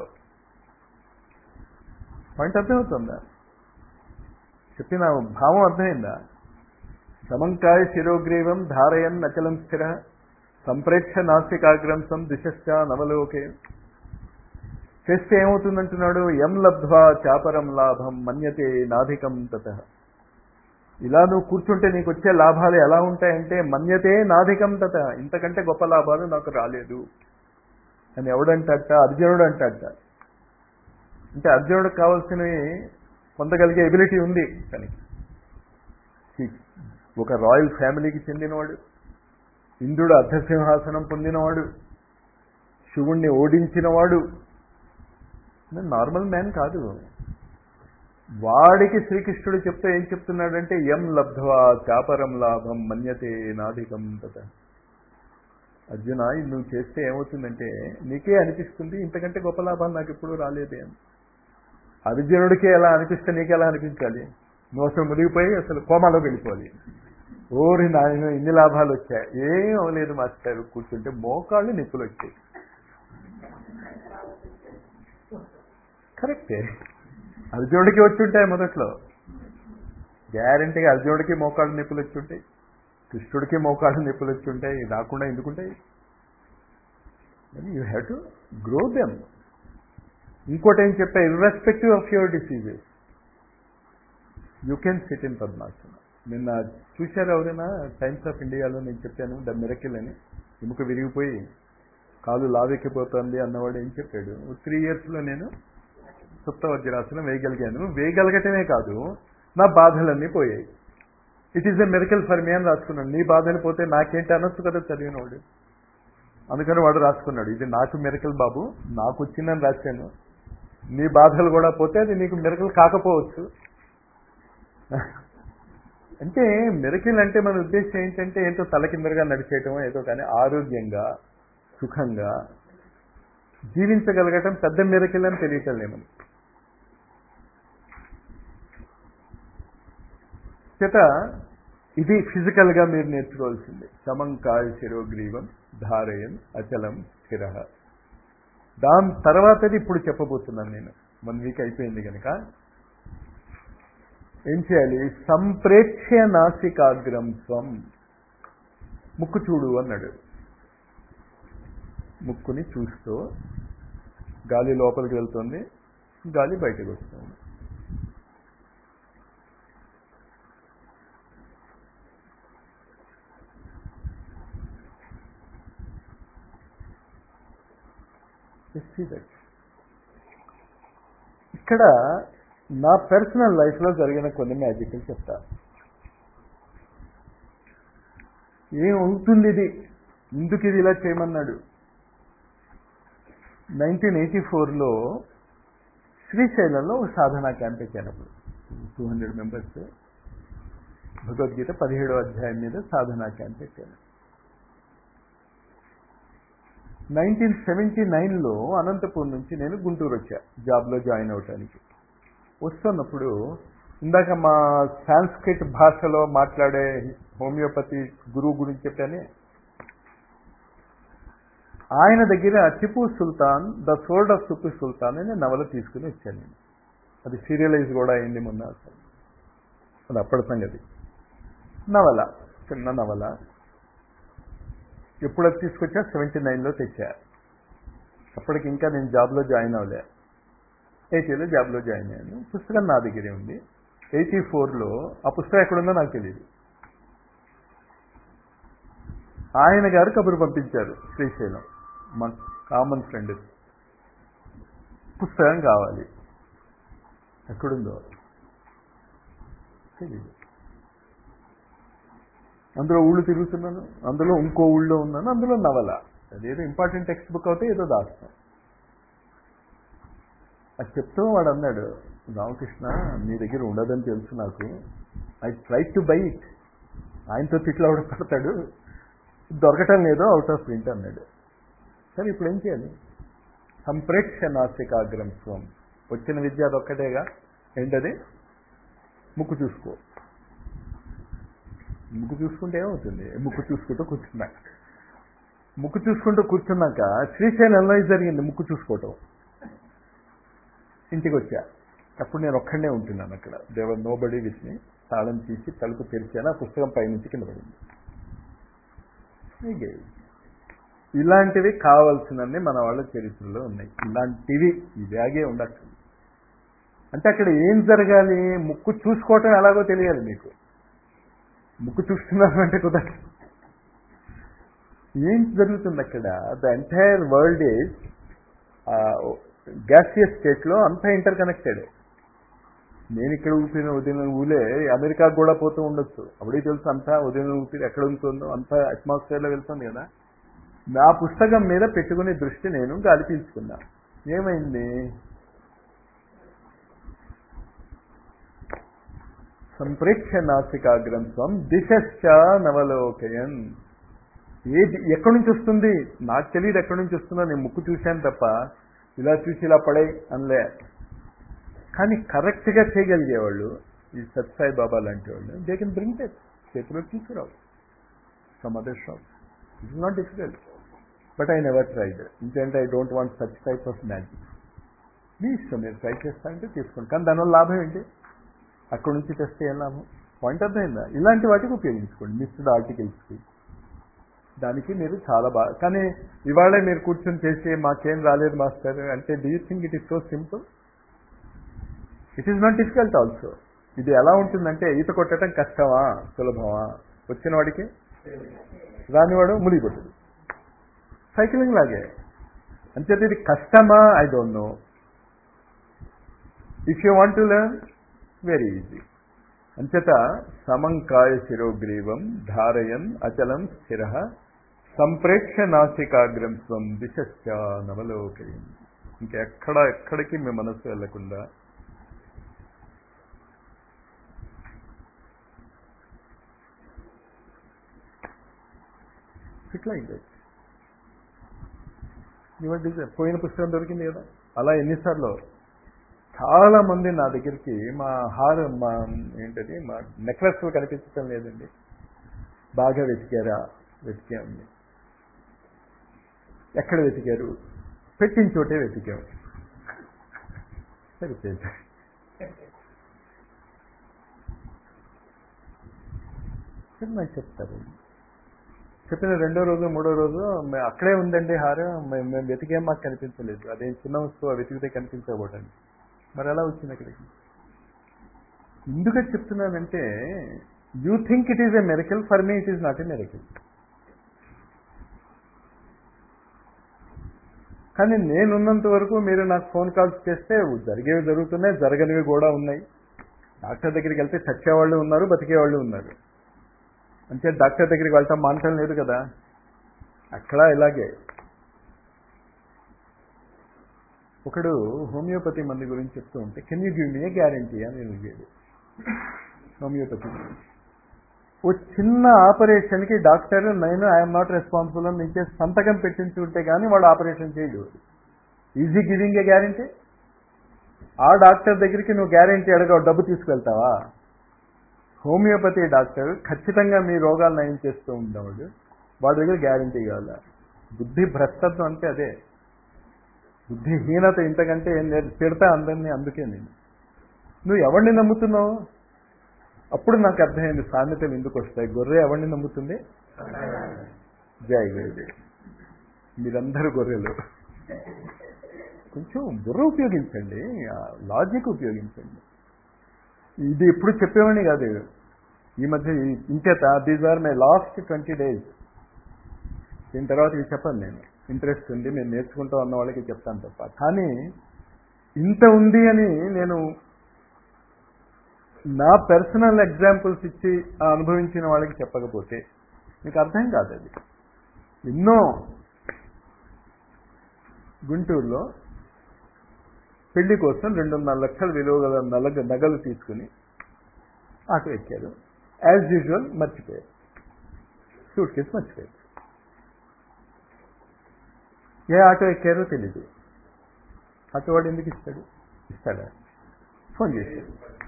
పాయింట్ అర్థమవుతుందా చెప్పిన భావం అర్థమైందా సమంకాయ శిరోగ్రీవం ధారయన్ అచలం స్థిర సంప్రేక్ష నాసికాగ్రంసం దిశశ్చ నవలోకే చేస్తే ఏమవుతుందంటున్నాడు ఎం లబ్ధ్వా చాపరం లాభం మన్యతే నాధికం తత ఇలా నువ్వు కూర్చుంటే నీకు వచ్చే లాభాలు ఎలా ఉంటాయంటే మన్యతే నాధికం తత ఇంతకంటే గొప్ప లాభాలు నాకు రాలేదు అని ఎవడంటట అర్జునుడు అంటట అంటే అర్జునుడికి కావాల్సినవి పొందగలిగే ఎబిలిటీ ఉంది తనకి ఒక రాయల్ ఫ్యామిలీకి చెందినవాడు ఇంద్రుడు అర్ధసింహాసనం పొందినవాడు శివుణ్ణి ఓడించినవాడు నార్మల్ మ్యాన్ కాదు వాడికి శ్రీకృష్ణుడు చెప్తే ఏం చెప్తున్నాడంటే ఎం లబ్ధ్వా చాపరం లాభం మన్యతే నాధికం తత అర్జున ఇది నువ్వు చేస్తే ఏమవుతుందంటే నీకే అనిపిస్తుంది ఇంతకంటే గొప్ప లాభం నాకు ఎప్పుడూ రాలేదే అని అర్జునుడికి ఎలా అనిపిస్తే నీకెలా అనిపించాలి నువ్వు అసలు మునిగిపోయి అసలు కోమాలో వెళ్ళిపోవాలి ఓరి నాయన ఇన్ని లాభాలు వచ్చాయి ఏం అవ్వలేదు మాస్టర్ కూర్చుంటే మోకాళ్ళు నిప్పులు వచ్చాయి కరెక్టే అర్జునుడికి వచ్చుంటాయి మొదట్లో గ్యారంటీగా అర్జునుడికి మోకాళ్ళు నిప్పులు వచ్చుంటాయి కృష్ణుడికి మోకాళ్ళు నిప్పులు వచ్చుంటాయి రాకుండా ఎందుకుంటాయి you have to grow them ఇంకోటి ఏం చెప్పా irrespective of your diseases you can sit in పద్మాసనం నిన్న చూశారు ఎవరైనా టైమ్స్ ఆఫ్ ఇండియాలో నేను చెప్పాను ద మిరకిల్ అని ఎముక విరిగిపోయి కాలు లావెక్కిపోతుంది అన్నవాడు ఏం చెప్పాడు త్రీ ఇయర్స్లో నేను సుప్త వజ్రాసనం వేయగలిగాను వేయగలగటమే కాదు నా బాధలన్నీ పోయాయి it is a miracle for me అని రాసుకున్నాడు నీ బాధలు పోతే నాకేంటి అనొచ్చు కదా చదివినవాడు అందుకని వాడు రాసుకున్నాడు ఇది నాకు మెరికల్ బాబు నాకు వచ్చిందని రాశాను నీ బాధలు కూడా పోతే అది నీకు మెరికల్ కాకపోవచ్చు అంటే మెరికల్ అంటే మన ఉద్దేశం ఏంటంటే ఏంటో తలకిందరుగా నడిచేయటం ఏదో కానీ ఆరోగ్యంగా సుఖంగా జీవించగలగటం పెద్ద మెరికల్ అని తెలియటం లేదు చేత ఇది ఫిజికల్గా మీరు నేర్చుకోవాల్సింది శమంకాయ శిరోగ్రీవం ధారయన్ అచలం స్థిర దాని తర్వాతది ఇప్పుడు చెప్పబోతున్నాను నేను వన్ వీక్ అయిపోయింది కనుక ఏం చేయాలి సంప్రేక్ష్య నాసికాగ్రం స్వం ముక్కు చూడు అన్నాడు ముక్కుని చూస్తూ గాలి లోపలికి వెళ్తుంది గాలి బయటకు వస్తుంది ఇక్కడ నా పర్సనల్ లైఫ్లో జరిగిన కొన్ని మ్యాజిక్లు చెప్తా ఏం ఉంటుంది ఇది ఎందుకు ఇది ఇలా చేయమన్నాడు నైన్టీన్ ఎయిటీ ఫోర్లో శ్రీశైలంలో ఒక సాధనా క్యాంప్ పెట్టానప్పుడు టూ హండ్రెడ్ మెంబర్స్ భగవద్గీత పదిహేడో అధ్యాయం మీద సాధనా క్యాంప్ పెట్టాను నైన్టీన్ సెవెంటీ నైన్లో అనంతపూర్ నుంచి నేను గుంటూరు వచ్చా జాబ్లో జాయిన్ అవటానికి వస్తున్నప్పుడు ఇందాక మా సాంస్క్రిట్ భాషలో మాట్లాడే హోమియోపతి గురువు గురించి చెప్పానే ఆయన దగ్గర Tipu Sultan the sword of Tipu Sultan అనే నవల తీసుకుని వచ్చాను నేను అది సీరియలైజ్ కూడా అయింది మొన్న అసలు అది అప్పటి సంగతి నవల చిన్న నవల ఎప్పుడు అది తీసుకొచ్చా సెవెంటీ నైన్లో తెచ్చా అప్పటికి ఇంకా నేను జాబ్లో జాయిన్ అవ్వలే ఎయిటీలో జాబ్లో జాయిన్ అయ్యాను పుస్తకం నా దగ్గరే ఉంది ఎయిటీ ఫోర్లో ఆ పుస్తకం ఎక్కడుందో నాకు తెలియదు ఆయన గారు కబురు పంపించారు శ్రీశైలం మా కామన్ ఫ్రెండ్ పుస్తకం కావాలి ఎక్కడుందో తెలియదు అందులో ఊళ్ళు తిరుగుతున్నాను అందులో ఇంకో ఊళ్ళో ఉన్నాను అందులో నవల అదేదో ఇంపార్టెంట్ టెక్స్ట్ బుక్ అవుతే ఏదో దాస్తాం అది చెప్తూ వాడు అన్నాడు రామకృష్ణ మీ దగ్గర ఉండదని తెలుసు నాకు I try to buy it ఆయనతో తిట్లు ఆవిడ పడతాడు దొరకటం లేదో అవుట్ ఆఫ్ ప్రింట్ అన్నాడు సరే ఇప్పుడు ఏం చేయాలి సంప్రేక్ష నాసికాగ్రం స్వం వచ్చిన విద్య అదొక్కటేగా ఏంటది ముక్కు చూసుకో ముక్కు చూసుకుంటే ఏమవుతుంది ముక్కు చూసుకుంటూ కూర్చున్నాక ముక్కు చూసుకుంటూ కూర్చున్నాక శ్రీశైలంలో ఇది జరిగింది ముక్కు చూసుకోవటం ఇంటికి వచ్చా అప్పుడు నేను ఒక్కడనే ఉంటున్నాను అక్కడ there were nobody with me తాళం తీసి తలుపు తెరిచాను ఆ పుస్తకం పైనుంచి కింద పడింది ఇగే. ఇలాంటివి కావాల్సినన్ని మన వాళ్ళ చరిత్రలో ఉన్నాయి ఇలాంటివి ఇలాగే ఉండచ్చు అంటే అక్కడ ఏం జరగాలి ముక్కు చూసుకోవటం ఎలాగో తెలియాలి మీకు ముక్కు చూస్తున్నాను అంటే కుదరదు ఏం జరుగుతుంది అక్కడ the entire world is gaseous స్టేట్లో అంతా ఇంటర్ కనెక్టెడ్ నేను ఇక్కడ ఊపిన ఉదయం ఊలే అమెరికాకు కూడా పోతూ ఉండొచ్చు అప్పుడే తెలుసు అంతా ఉదయం ఊపిరి ఎక్కడ ఉంటుందో అంతా అట్మాస్ఫియర్లో వెళ్తుంది కదా నా పుస్తకం మీద పెట్టుకునే దృష్టి నేను గాలి పీల్చుకున్నా ఏమైంది సంప్రేక్ష నాసికాగ్రం స్వం దిశశ్చ నవలోకయన్ ఏది ఎక్కడి నుంచి వస్తుంది నాకు తెలియదు ఎక్కడి నుంచి వస్తుందో నేను ముక్కు చూశాను తప్ప ఇలా చూసి ఇలా పడే అనలే కానీ కరెక్ట్గా చేయగలిగేవాళ్ళు ఈ సత్సాయి బాబా లాంటి వాళ్ళు దే కెన్ బ్రింగ్ దట్ చేతిలో తీసుకురావు some other shop it's not difficult but I never tried ఇంకేంటే I don't want such type of magic మీ ఇష్టం మీరు ట్రై చేస్తానంటే తీసుకోండి కానీ దానివల్ల లాభం ఏంటి అక్కడి నుంచి తెస్తే ఏం లాభం పాయింట్ అర్థమైందా ఇలాంటి వాటికి ఉపయోగించుకోండి మిస్డ్ ఆర్టికల్స్కి దానికి మీరు చాలా బాగా కానీ ఇవాళే మీరు కూర్చొని చేసి మాకేం రాలేదు మాస్టర్ అంటే do you think it is so simple it is not difficult also ఇది ఎలా ఉంటుందంటే ఈత కొట్టడం కష్టమా సులభమా వచ్చిన వాడికి రానివాడు మునిగిపోతుంది సైక్లింగ్ లాగే అంచేత ఇది కష్టమా I don't know if you want to learn very easy అంచేత సమంకాయ శిరోగ్రీవం ధారయన్ అచలం స్థిర సంప్రేక్ష నాసికాగ్రం స్వం దిశశ్చ నవలోకయం ఇంకెక్కడ ఎక్కడికి మీ మనసు వెళ్లకుండా ఇట్లా ఇంకా ఇవ్వండి పోయిన పుస్తకం దొరికింది కదా అలా ఎన్నిసార్లు చాలా మంది నా దగ్గరికి మా హార్ మా ఏంటది మా నెక్లెస్ కనిపించడం లేదండి బాగా వెతికారా వెతికామండి ఎక్కడ వెతికారు పెట్టిన చోటే వెతికాం సరిపోయింది సరే నాకు చెప్తారు చెప్పిన రెండో రోజు మూడో రోజు మే- అక్కడే ఉందండి హారం మేము మేము వెతికేం మాకు కనిపించలేదు అదేం చిన్న వస్తువు వెతికితే కనిపించబోటండి మరి ఎలా వచ్చింది అక్కడికి ఎందుకని చెప్తున్నానంటే you think it is a miracle for me it is not a miracle కానీ నేనున్నంత వరకు మీరు నాకు ఫోన్ కాల్స్ చేస్తే జరిగేవి జరుగుతున్నాయి జరగనివి కూడా ఉన్నాయి డాక్టర్ దగ్గరికి వెళ్తే చచ్చేవాళ్ళు ఉన్నారు బతికేవాళ్ళు ఉన్నారు అంటే డాక్టర్ దగ్గరికి వెళ్ళటం మానటం లేదు కదా అక్కడ ఇలాగే ఒకడు హోమియోపతి మంది గురించి చెప్తూ ఉంటే can you give me a guarantee అని నేను అడిగాడు హోమియోపతి గురించి ఓ చిన్న ఆపరేషన్కి డాక్టర్ నేను ఐఎమ్ నాట్ రెస్పాన్సిబుల్ అని నేను చేసి సంతకం పెట్టించుంటే కానీ వాడు ఆపరేషన్ చేయడు ఈజీ గివింగ్ ఏ గ్యారంటీ ఆ డాక్టర్ దగ్గరికి నువ్వు గ్యారెంటీ అడగవు డబ్బు తీసుకెళ్తావా హోమియోపతి డాక్టర్ ఖచ్చితంగా మీ రోగాలు నయం చేస్తూ ఉండేవాడు వాడి దగ్గర గ్యారెంటీ కావాలా బుద్ధి భ్రష్టత్వం అంటే అదే బుద్ధిహీనత ఇంతకంటే ఏం లేదు తిడతా అందరినీ అందుకే నేను నువ్వు ఎవరిని నమ్ముతున్నావు అప్పుడు నాకు అర్థమైంది సామెతలు ఎందుకు వస్తాయి గొర్రె ఎవరిని నమ్ముతుంది జై వేది మీరందరూ గొర్రెలు కొంచెం బుర్ర ఉపయోగించండి లాజిక్ ఉపయోగించండి ఇది ఎప్పుడు చెప్పేవాడిని కాదు ఈ మధ్య ఇంచేత these are my last twenty days దీని తర్వాత ఇది చెప్పను నేను ఇంట్రెస్ట్ ఉంది నేను నేర్చుకుంటూ ఉన్న వాళ్ళకి చెప్తాను తప్ప కానీ ఇంత ఉంది అని నేను నా పర్సనల్ ఎగ్జాంపుల్స్ ఇచ్చి ఆ అనుభవించిన వాళ్ళకి చెప్పకపోతే మీకు అర్థం కాదు అది ఎన్నో గుంటూరులో పెళ్లి కోసం రెండున్నర లక్షల విలువ గల నలగ నగలు తీసుకుని ఆటో ఎక్కారు యాజ్ యూజువల్ మర్చిపోయారు సూట్ కేసు మర్చిపోయారు ఏ ఆటో ఎక్కారో తెలీదు ఆటో వాడు ఎందుకు ఇస్తాడు ఇస్తాడా ఫోన్ చేశాడు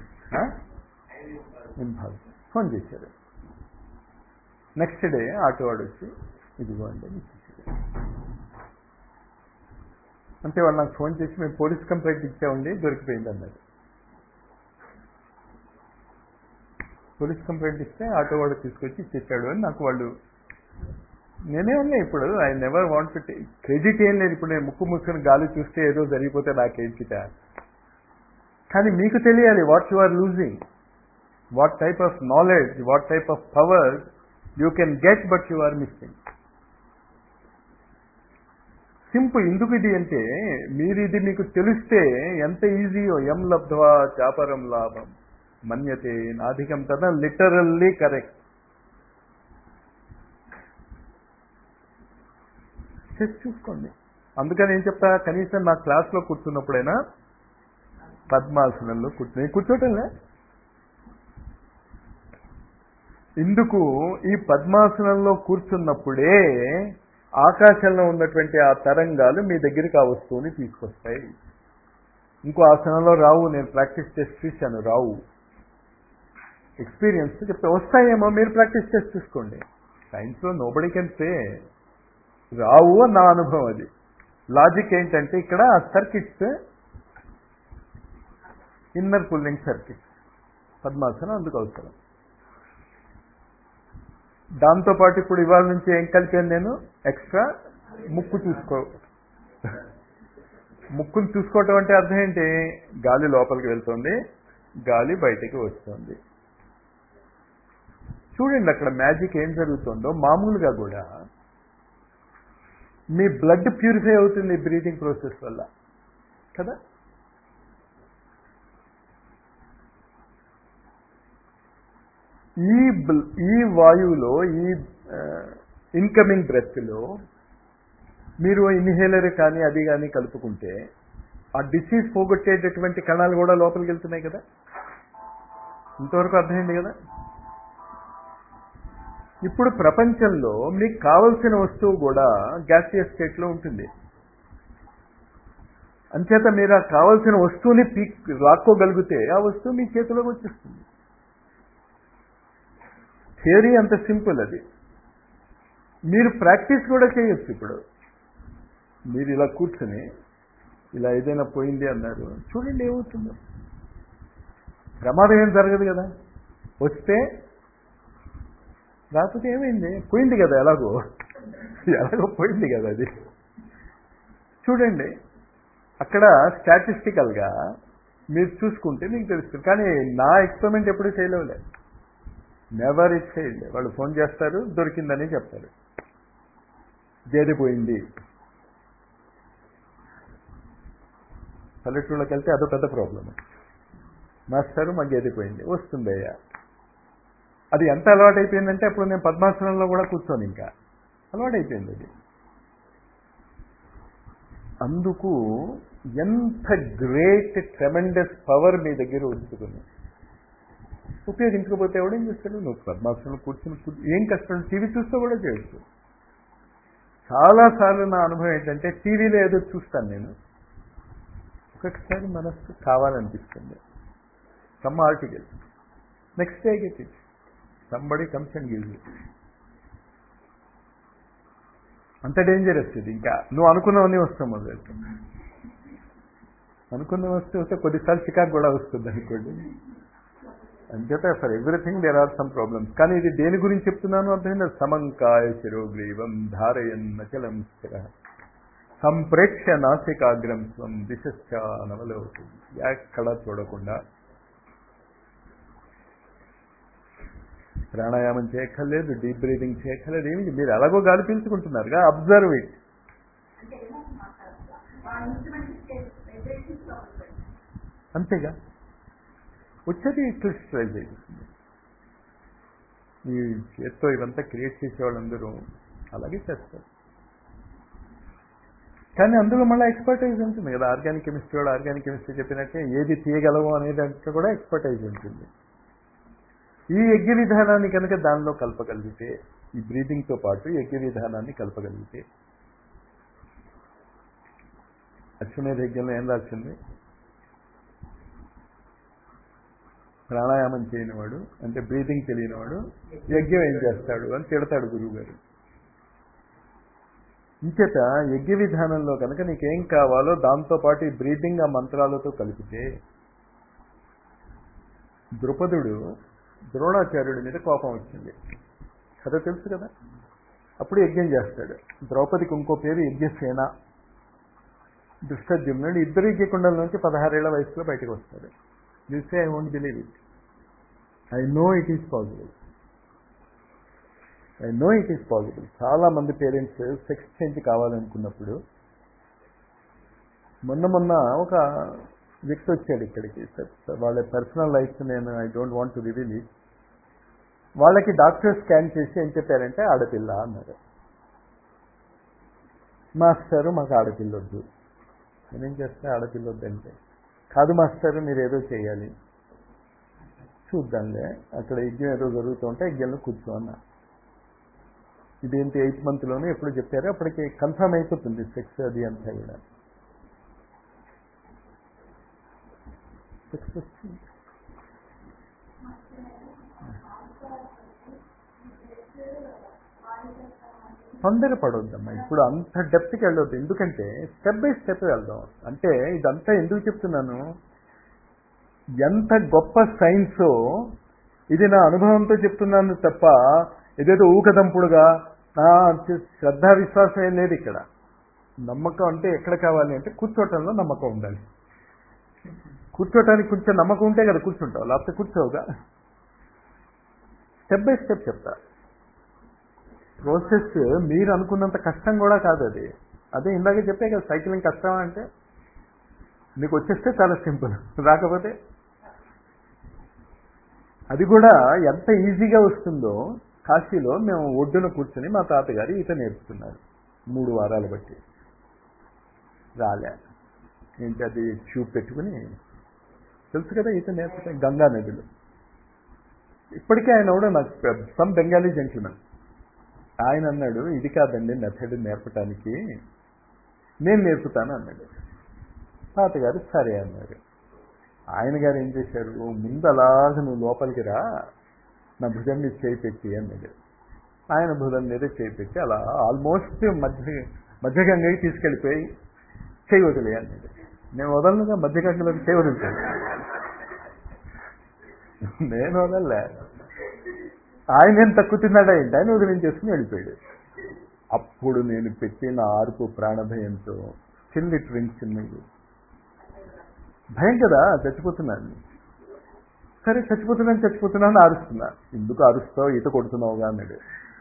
ఇంపాల్ ఫోన్ చేశారు నెక్స్ట్ డే ఆటో వాడు వచ్చి ఇదిగోండి అని ఇచ్చేసాడు అంటే వాళ్ళు నాకు ఫోన్ చేసి మేము పోలీస్ కంప్లైంట్ ఇచ్చామండి దొరికిపోయింది అన్నారు పోలీస్ కంప్లైంట్ ఇస్తే ఆటో వాడు తీసుకొచ్చి ఇచ్చేసాడు అని నాకు వాళ్ళు నేనే ఉన్నా ఇప్పుడు I never want to credit ఏం లేదు ఇప్పుడు నేను ముక్కు మూసుకొని గాలి చూస్తే ఏదో జరిగిపోతే నాకేంటిట కానీ మీకు తెలియాలి what you are losing what type of knowledge what type of power you can get but you are missing simple ఎందుకు ఇది అంటే మీరు ఇది మీకు తెలిస్తే ఎంత ఈజీయో ఎం లబ్ధ్వా చాపరం లాభం మన్యతే నాధికం కదా లిటరల్లీ కరెక్ట్ చేసి చూసుకోండి అందుకని ఏం చెప్తా కనీసం నా క్లాస్లో కూర్చున్నప్పుడైనా పద్మాసనంలో కూర్చుని కూర్చోటంలే ఇందుకు ఈ పద్మాసనంలో కూర్చున్నప్పుడే ఆకాశంలో ఉన్నటువంటి ఆ తరంగాలు మీ దగ్గరికి ఆ వస్తువుని తీసుకొస్తాయి ఇంకో ఆసనంలో రావు నేను ప్రాక్టీస్ చేసి చూశాను రావు ఎక్స్పీరియన్స్ చెప్తే వస్తాయేమో మీరు ప్రాక్టీస్ చేసి చూసుకోండి సైన్స్లో నోబడి కెన్ సే రావు నా అనుభవం అది లాజిక్ ఏంటంటే ఇక్కడ సర్కిట్స్ ఇన్నర్ పుల్లింగ్ సర్కిట్స్ పద్మాసనం అందుకు అవసరం దాంతోపాటు ఇప్పుడు ఇవాళ నుంచి ఏం కలిపాను నేను ఎక్స్ట్రా ముక్కు చూసుకో ముక్కును చూసుకోవటం అంటే అర్థం ఏంటి గాలి లోపలికి వెళ్తుంది గాలి బయటికి వస్తుంది చూడండి అక్కడ మ్యాజిక్ ఏం జరుగుతుందో మామూలుగా కూడా మీ బ్లడ్ ప్యూరిఫై అవుతుంది బ్రీతింగ్ ప్రాసెస్ వల్ల కదా ఈ ఈ వాయువులో ఈ ఇన్కమింగ్ బ్రెత్లో మీరు ఇన్హేలర్ కానీ అది కానీ కలుపుకుంటే ఆ డిసీజ్ పోగొట్టేటటువంటి కణాలు కూడా లోపలికి వెళ్తున్నాయి కదా ఇంతవరకు అర్థమైంది కదా ఇప్పుడు ప్రపంచంలో మీకు కావలసిన వస్తువు కూడా గ్యాసియస్ స్టేట్లో ఉంటుంది అంచేత మీరు ఆ కావలసిన వస్తువుని పీక్ లాక్కోగలిగితే ఆ వస్తువు మీ చేతిలోకి వచ్చేస్తుంది థియరీ అంత సింపుల్ అది మీరు ప్రాక్టీస్ కూడా చేయొచ్చు ఇప్పుడు మీరు ఇలా కూర్చొని ఇలా ఏదైనా పోయింది అన్నారు చూడండి ఏమవుతుందో ప్రమాదం ఏం జరగదు కదా వస్తే లేకపోతే ఏమైంది పోయింది కదా ఎలాగో ఎలాగో పోయింది కదా అది చూడండి అక్కడ స్టాటిస్టికల్గా మీరు చూసుకుంటే మీకు తెలుస్తుంది కానీ నా ఎక్స్పెరిమెంట్ ఎప్పుడు చేయలేవులే నెవర్ ఇట్ ఫెయిల్డ్ వాళ్ళు ఫోన్ చేస్తారు దొరికిందని చెప్తారు గేదె పోయింది పల్లెటూళ్ళకి వెళ్తే అదో పెద్ద ప్రాబ్లం మాస్టారు మా గేదె పోయింది వస్తుందయ్యా అది ఎంత అలవాటు అయిపోయిందంటే అప్పుడు నేను పద్మాసనంలో కూడా కూర్చోను ఇంకా అలవాటు అయిపోయింది అది అందుకు ఎంత గ్రేట్ ట్రెమెండస్ పవర్ మీ దగ్గర ఉంచుకుని ఉపయోగించకపోతే ఎవడేం చేస్తాడు నువ్వు పద్మాసనంలో కూర్చుని ఏం కష్టం టీవీ చూస్తే కూడా చేయొచ్చు చాలాసార్లు నా అనుభవం ఏంటంటే టీవీలో ఏదో చూస్తాను నేను ఒక ఒక్కొక్కసారి మనస్సు కావాలనిపిస్తుంది some article next day get it somebody comes and gives it అంత డేంజరస్ ఇది ఇంకా నువ్వు అనుకున్నవన్నీ వస్తావు మొదలు అనుకున్న వస్తే వస్తే కొద్దిసార్లు చికాకు కూడా వస్తుంది అనుకోండి అంచేత for everything there are some problems కానీ ఇది దేని గురించి చెప్తున్నాను అర్థమైంది సమంకాయ శిరోగ్రీవం ధారయన్ నచలం స్థిర సంప్రేక్ష నాసికాగ్రం స్వం దిశశ్చ నవలోకి ఎక్కడ చూడకుండా ప్రాణాయామం చేయక్కర్లేదు డీప్ బ్రీదింగ్ చేయక్కర్లేదు ఏమి మీరు ఎలాగో గాలి పీల్చుకుంటున్నారుగా అబ్జర్వ్ ఇట్ అంటే ఏమో మాట్లాడాలి ఆ ఇన్స్ట్రుమెంట్ వైబ్రేషన్స్ అంతేగా వచ్చేది క్లిస్టరైజ్ అయిపోతుంది ఈ చేత్తో ఇవంతా క్రియేట్ చేసే వాళ్ళందరూ అలాగే చేస్తారు కానీ అందులో మళ్ళీ ఎక్స్పర్టైజ్ ఉంటుంది కదా ఆర్గానిక్ కెమిస్ట్రీ వాడు ఆర్గానిక్ కెమిస్ట్రీ చెప్పినట్టే ఏది తీయగలవు అనే దాంట్లో కూడా ఎక్స్పర్టైజ్ ఉంటుంది ఈ యజ్ఞ విధానాన్ని కనుక దానిలో కలపగలిగితే ఈ బ్రీదింగ్తో పాటు యజ్ఞ విధానాన్ని కలపగలిగితే అశ్వమేధ యజ్ఞంలో ఏం రాసింది ప్రాణాయామం చేయనివాడు అంటే బ్రీతింగ్ తెలియనివాడు యజ్ఞం ఏం చేస్తాడు అని తిడతాడు గురువు గారు ఇంచేత యజ్ఞ విధానంలో కనుక నీకేం కావాలో దాంతో పాటు ఈ బ్రీతింగ్ ఆ మంత్రాలతో కలిపితే ద్రుపదుడు ద్రోణాచార్యుడి మీద కోపం వచ్చింది కథ తెలుసు కదా అప్పుడు యజ్ఞం చేస్తాడు ద్రౌపదికి ఇంకో పేరు యజ్ఞసేన దుష్టద్యుమ్నుడు ఇద్దరు యజ్ఞకుండల నుంచి పదహారేళ్ల వయసులో బయటకు వస్తాడు you say I won't believe it I know it is possible I know it is possible చాలా మంది పేరెంట్స్ సెక్స్ చేంజ్ కావాలనుకున్నప్పుడు మొన్న మొన్న ఒక వ్యక్తి వచ్చాడు ఇక్కడికి వాళ్ళ పర్సనల్ లైఫ్ నేను I don't want to reveal it వాళ్ళకి డాక్టర్ స్కాన్ చేసి ఏం చెప్పారంటే ఆడపిల్ల అన్నారు మాస్టరు మాకు ఆడపిల్ల వద్దు నేనేం చేస్తే ఆడపిల్ల వద్దంటే కాదు మాస్టర్ మీరు ఏదో చేయాలి చూద్దాంలే అక్కడ యజ్ఞం ఏదో జరుగుతుంటే యజ్ఞంలో కూర్చో అన్నా ఇదేంటి ఎయిత్ మంత్లోనే ఎప్పుడు చెప్పారో అప్పటికి కన్ఫర్మ్ అయిపోతుంది సెక్స్ అది అంతా కూడా సెక్స్ వచ్చింది తొందరపడొద్దమ్మా ఇప్పుడు అంత డెప్త్కి వెళ్ళొద్దు ఎందుకంటే స్టెప్ బై స్టెప్ వెళ్దాం అంటే ఇదంతా ఎందుకు చెప్తున్నాను ఎంత గొప్ప సైన్స్ ఇది నా అనుభవంతో చెప్తున్నాను తప్ప ఇదేదో ఊకదంపుడుగా నా శ్రద్ధా విశ్వాసం ఏం లేదు ఇక్కడ నమ్మకం అంటే ఎక్కడ కావాలి అంటే కూర్చోటంలో నమ్మకం ఉండాలి కూర్చోటానికి కొంచెం నమ్మకం ఉంటే కదా కూర్చుంటావు లేకపోతే కూర్చోవుగా స్టెప్ బై స్టెప్ చెప్తా ప్రాసెస్ మీరు అనుకున్నంత కష్టం కూడా కాదు అది అదే ఇందాక చెప్పే కదా సైక్లింగ్ కష్టమా అంటే మీకు వచ్చేస్తే చాలా సింపుల్ రాకపోతే అది కూడా ఎంత ఈజీగా వస్తుందో కాశీలో మేము ఒడ్డున కూర్చొని మా తాతగారు ఈత నేర్పుతున్నారు మూడు వారాలు బట్టి రాలే ఏంటి అది ట్యూబ్ పెట్టుకుని తెలుసు కదా ఈత నేర్పుతాం గంగా నదిలో ఇప్పటికే ఆయన కూడా నాకు సమ్ బెంగాలీ జెంట్మెన్ ఆయన అన్నాడు ఇది కాదండి మెథడ్ నేర్పటానికి నేను నేర్పుతాను అన్నాడు తాతగారు సరే అన్నారు ఆయన గారు ఏం చేశారు ముందు అలాగ నువ్వు లోపలికి రా నా భుజం మీద చేయి పెట్టి అన్నాడు ఆయన భుజం మీద చేయి పెట్టి అలా ఆల్మోస్ట్ మధ్య మధ్యగంగకి తీసుకెళ్ళిపోయి చేయి వదిలే అన్నాడు నేను వదలనుగా మధ్యగంగలోకి చేయి వదులుతాను నేను వదలలే ఆయన ఏం తక్కువ తిన్నాడా ఏంటి ఆయన వదిలించేసుకుని వెళ్ళిపోయాడు అప్పుడు నేను పెట్టిన ఆర్పు ప్రాణభయంతో చిల్లి ట్రింక్ చిన్నది భయం కదా చచ్చిపోతున్నాను సరే చచ్చిపోతున్నాను చచ్చిపోతున్నాను అరుస్తున్నా ఎందుకు అరుస్తావు ఈత కొడుతున్నావుగా అన్నాడు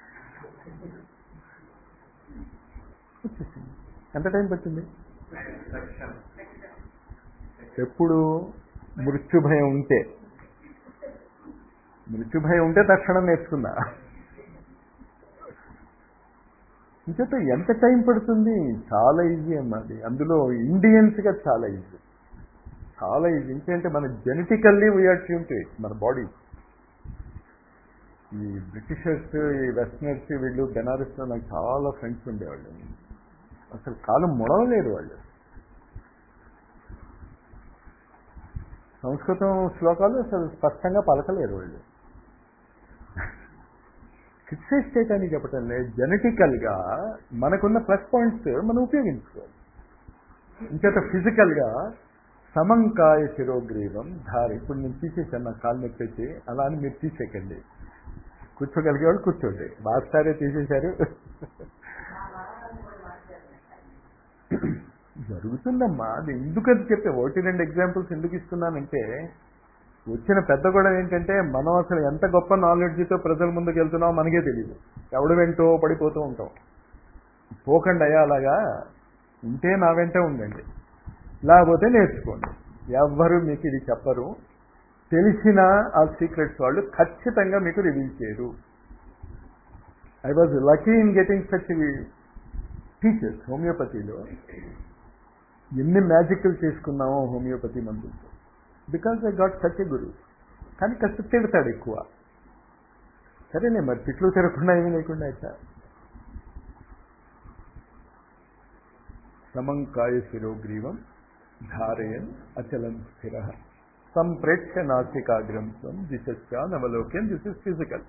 వచ్చేసింది ఎంత టైం పట్టింది ఎప్పుడు మృత్యు భయం ఉంటే మృత్యు భయం ఉంటే తక్షణం నేర్చుకున్నా ఇంచేత ఎంత టైం పడుతుంది చాలా ఈజీ అమ్మా అది అందులో ఇండియన్స్గా చాలా ఈజీ చాలా ఈజీ ఎందుకంటే మన genetically we are tune to it మన బాడీ ఈ బ్రిటిషర్స్ ఈ వెస్టర్నర్స్ వీళ్ళు బెనారస్లో నాకు చాలా ఫ్రెండ్స్ ఉండేవాళ్ళు అసలు కాలం ముడవలేరు వాళ్ళు సంస్కృతం శ్లోకాలు అసలు స్పష్టంగా పలకలేరు వాళ్ళు ఫిక్సెస్ చేయడానికి చెప్పటం లేదు జెనెటికల్గా మనకున్న ప్లస్ పాయింట్స్ మనం ఉపయోగించుకోవాలి ఇంకేత ఫిజికల్గా సమంకాయ శిరోగ్రీవం ధార ఇప్పుడు నేను తీసేసాను నా కాలు నొప్పి వచ్చి అలా అని మీరు తీసేయకండి కూర్చోగలిగే వాళ్ళు కూర్చోండి మాస్టారే తీసేశారు జరుగుతుందమ్మా అది ఎందుకని చెప్పే ఒకటి రెండు ఎగ్జాంపుల్స్ ఎందుకు ఇస్తున్నానంటే వచ్చిన పెద్ద కూడా ఏంటంటే మనం అసలు ఎంత గొప్ప నాలెడ్జ్తో ప్రజల ముందుకు వెళ్తున్నామో మనకే తెలియదు ఎవడు వెంటో పడిపోతూ ఉంటాం పోకండి అయ్యా అలాగా ఉంటే నా వెంట ఉండండి లేకపోతే నేర్చుకోండి ఎవ్వరు మీకు ఇది చెప్పరు తెలిసిన ఆ సీక్రెట్స్ వాళ్ళు ఖచ్చితంగా మీకు రివీల్ చేయరు I was lucky in getting such teachers హోమియోపతిలో ఎన్ని మ్యాజిక్లు చేసుకున్నామో హోమియోపతి మందులతో because I got such a guru కానీ కాస్త తిడతాడు ఎక్కువ సరేనే మరి తిట్లు తిరగకుండా ఏమీ లేకుండా అయితే సమంకాయ శిరోగ్రీవం ధారయన్ అచలం స్థిర సంప్రేక్ష నాసికాగ్రం స్వం దిశ నవలోక్యం దిస్ ఇస్ ఫిజికల్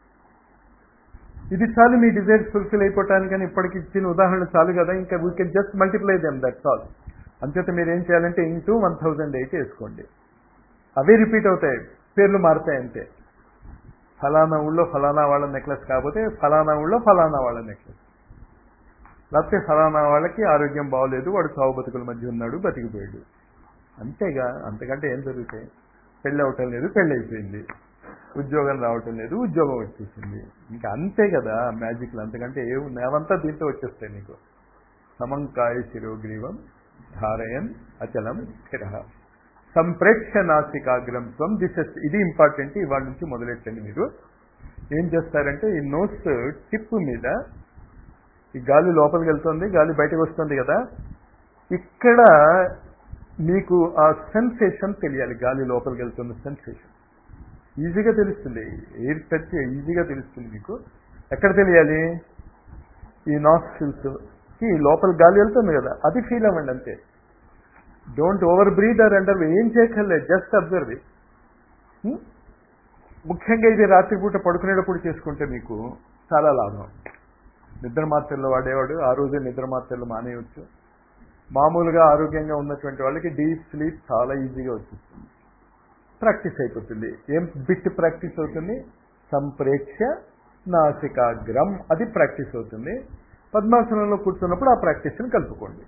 ఇది చాలు మీ డిజైర్స్ ఫుల్ఫిల్ అయిపోవటానికని ఇప్పటికి ఇచ్చిన ఉదాహరణ చాలు కదా ఇంకా we can just multiply them that's all అంచేత మీరు ఏం చేయాలంటే ఇంటూ వన్ థౌజండ్ ఎయిట్ వేసుకోండి అవే రిపీట్ అవుతాయి పేర్లు మారుతాయి అంతే ఫలానా ఊళ్ళో ఫలానా వాళ్ళ నెక్లెస్ కాకపోతే ఫలానా ఊళ్ళో ఫలానా వాళ్ళ నెక్లెస్ లేకపోతే ఫలానా వాళ్ళకి ఆరోగ్యం బాగోలేదు వాడు సాగు బతుకుల మధ్య ఉన్నాడు బతికిపోయాడు అంతేగా అంతకంటే ఏం జరుగుతాయి పెళ్ళి అవటం లేదు పెళ్ళి అయిపోయింది ఉద్యోగం రావటం లేదు ఉద్యోగం వచ్చేసింది ఇంకా అంతే కదా మ్యాజిక్లు అంతకంటే ఏ నేవంతా దీంతో వచ్చేస్తాయి నీకు సమంకాయ శిరోగ్రీవం ధారయన్ అచలం స్థిర సంప్రేక్ష నాసికాగ్రం త్వం దిశ ఇది ఇంపార్టెంట్ ఇవాళ నుంచి మొదలెట్టండి మీరు ఏం చేస్తారంటే ఈ నోస్ టిప్ మీద ఈ గాలి లోపలికి వెళ్తుంది గాలి బయటకు వస్తుంది కదా ఇక్కడ మీకు ఆ సెన్సేషన్ తెలియాలి గాలి లోపలికి వెళ్తున్న సెన్సేషన్ ఈజీగా తెలుస్తుంది ఎయిర్ టచ్ ఈజీగా తెలుస్తుంది మీకు ఎక్కడ తెలియాలి ఈ నాస్ట్రిల్స్ కి లోపల గాలి వెళ్తుంది కదా అది ఫీల్ అవ్వండి అంతే don't over breathe or under ఏం చేయక్కర్లేదు జస్ట్ అబ్జర్వ్ ఇట్ ముఖ్యంగా ఇది రాత్రిపూట పడుకునేటప్పుడు చేసుకుంటే మీకు చాలా లాభం నిద్ర మాత్రలు వాడేవాడు ఆ రోజే నిద్ర మాత్రలు మానేయవచ్చు మామూలుగా ఆరోగ్యంగా ఉన్నటువంటి వాళ్ళకి డీప్ స్లీప్ చాలా ఈజీగా వచ్చేస్తుంది ప్రాక్టీస్ అయిపోతుంది ఏం బిట్ ప్రాక్టీస్ అవుతుంది సంప్రేక్ష నాసికాగ్రం అది ప్రాక్టీస్ అవుతుంది పద్మాసనంలో కూర్చున్నప్పుడు ఆ ప్రాక్టీస్ని కలుపుకోండి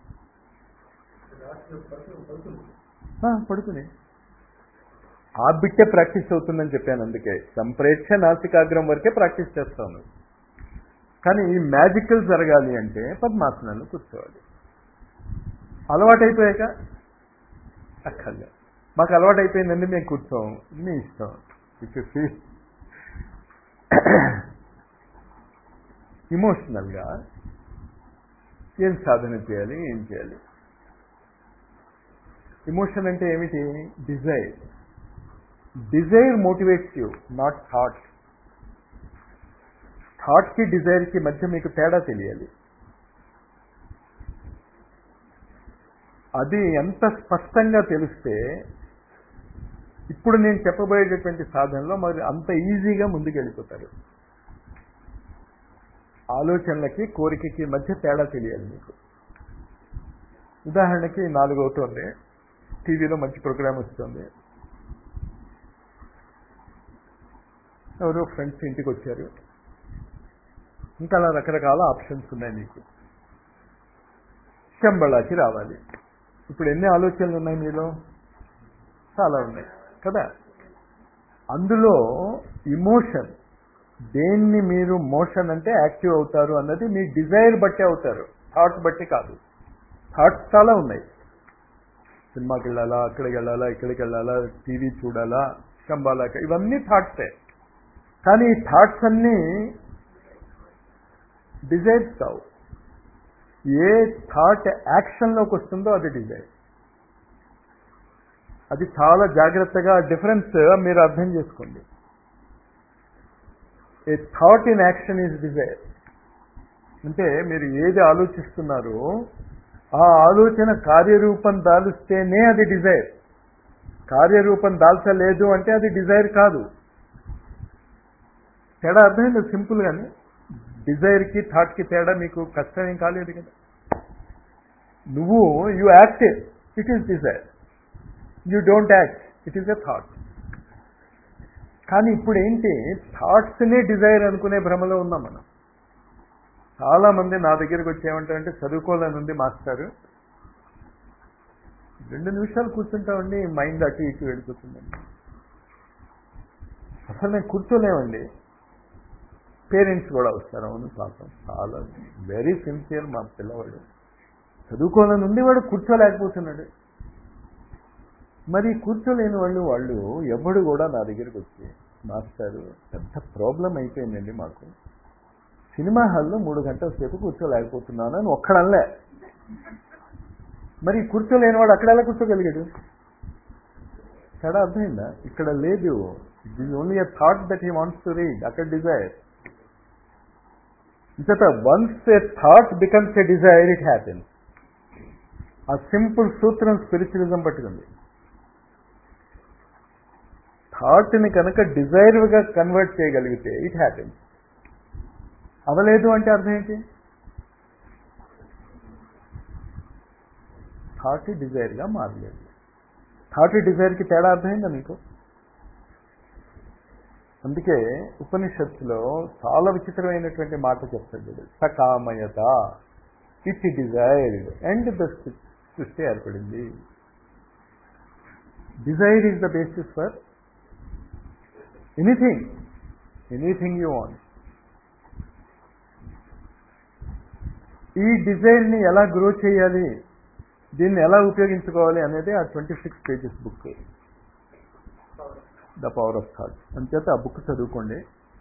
ఆ, పడుకుని ఆ బిట్టే ప్రాక్టీస్ అవుతుందని చెప్పాను అందుకే సంప్రేక్ష నాసికాగ్రం వరకే ప్రాక్టీస్ చేస్తాను కానీ ఈ మ్యాజికల్ జరగాలి అంటే పద్మాసనంలో కూర్చోవాలి అలవాటైపోయాక అక్కర్లే మాకు అలవాటు అయిపోయిందండి మేము కూర్చోం మీ ఇష్టం ఇఫ్ యూ ఫీల్ ఇమోషనల్గా ఏం సాధన చేయాలి ఏం చేయాలి ఇమోషన్ అంటే ఏమిటి desire desire motivates you not thought థాట్కి డిజైర్కి మధ్య మీకు తేడా తెలియాలి అది ఎంత స్పష్టంగా తెలిస్తే ఇప్పుడు నేను చెప్పబోయేటటువంటి సాధనలో మరి అంత ఈజీగా ముందుకు వెళ్ళిపోతారు ఆలోచనలకి కోరికకి మధ్య తేడా తెలియాలి మీకు ఉదాహరణకి నాలుగు అవుతుంది టీవీలో మంచి ప్రోగ్రామ్ వస్తుంది ఎవరో ఫ్రెండ్స్ ఇంటికి వచ్చారు ఇంకా అలా రకరకాల ఆప్షన్స్ ఉన్నాయి మీకు శంబళాకి రావాలి ఇప్పుడు ఎన్ని ఆలోచనలు ఉన్నాయి మీలో చాలా ఉన్నాయి కదా అందులో ఇమోషన్ దేన్ని మీరు మోషన్ అంటే యాక్టివ్ అవుతారు అన్నది మీ డిజైర్ బట్టి అవుతారు థాట్స్ బట్టి కాదు థాట్స్ చాలా ఉన్నాయి సినిమాకి వెళ్ళాలా అక్కడికి వెళ్ళాలా ఇక్కడికి వెళ్ళాలా టీవీ చూడాలా శంబాలా ఇవన్నీ థాట్సే కానీ ఈ థాట్స్ అన్నీ డిజైర్స్ కావు ఏ థాట్ యాక్షన్లోకి వస్తుందో అది డిజైర్ అది చాలా జాగ్రత్తగా డిఫరెన్స్ మీరు అర్థం చేసుకోండి a thought in action is desire అంటే మీరు ఏది ఆలోచిస్తున్నారో ఆ ఆలోచన కార్యరూపం దాలుస్తేనే అది డిజైర్ కార్యరూపం దాల్చలేదు అంటే అది డిజైర్ కాదు తేడా అర్థమైంది సింపుల్ గానే డిజైర్కి థాట్కి తేడా మీకు కష్టం ఏం కాలేదు కదా నువ్వు you act it is desire you don't act it is a thought కానీ ఇప్పుడు ఏంటి థాట్స్నే డిజైర్ అనుకునే భ్రమలో ఉన్నాం మనం చాలా మంది నా దగ్గరికి వచ్చి ఏమంటారంటే చదువుకోవాలని ఉంది మాస్టారు రెండు నిమిషాలు కూర్చుంటామండి మైండ్ అటు ఇటు వెళ్ళిపోతుందండి అసలు నేను కూర్చోలేమండి పేరెంట్స్ కూడా వస్తారు అవును పాపం చాలా వెరీ సిన్సియర్ మా పిల్లవాడు చదువుకోవాలని ఉంది వాడు కూర్చోలేకపోతున్నాడు మరి కూర్చోలేని వాళ్ళు వాళ్ళు ఎవడు కూడా నా దగ్గరికి వచ్చి మాస్టారు పెద్ద ప్రాబ్లం అయిపోయిందండి మాకు సినిమా హాల్లో మూడు గంటల సేపు కూర్చోలేకపోతున్నాను అని ఒక్కడల్లే మరి కూర్చోలేనివాడు అక్కడ ఎలా కూర్చోగలిగాడు తేడా అర్థమైందా ఇక్కడ లేదు it is only a thought that he wants to read అక్కడ డిజైర్ ఇంతట once a thought becomes a desire it happens ఆ సింపుల్ సూత్రం స్పిరిచువలిజం పట్టుకుంది థాట్ని కనుక డిజైర్గా కన్వర్ట్ చేయగలిగితే ఇట్ హ్యాపెన్స్ అవలేదు అంటే అర్థం ఏంటి థాట్ డిజైర్గా మారలేదు థాట్ డిజైర్కి తేడా అర్థమైందా మీకు అందుకే ఉపనిషత్తులో చాలా విచిత్రమైనటువంటి మాట చెప్తాడు వీడు. సకామయత ఇట్ డిజైర్డ్ అండ్ ద సృష్టి ఏర్పడింది desire is the basis for anything anything you want ఈ డిజైర్ని ఎలా గ్రో చేయాలి దీన్ని ఎలా ఉపయోగించుకోవాలి అనేది ఆ twenty six pages book the power of thought అంచేత ఆ బుక్ చదువుకోండి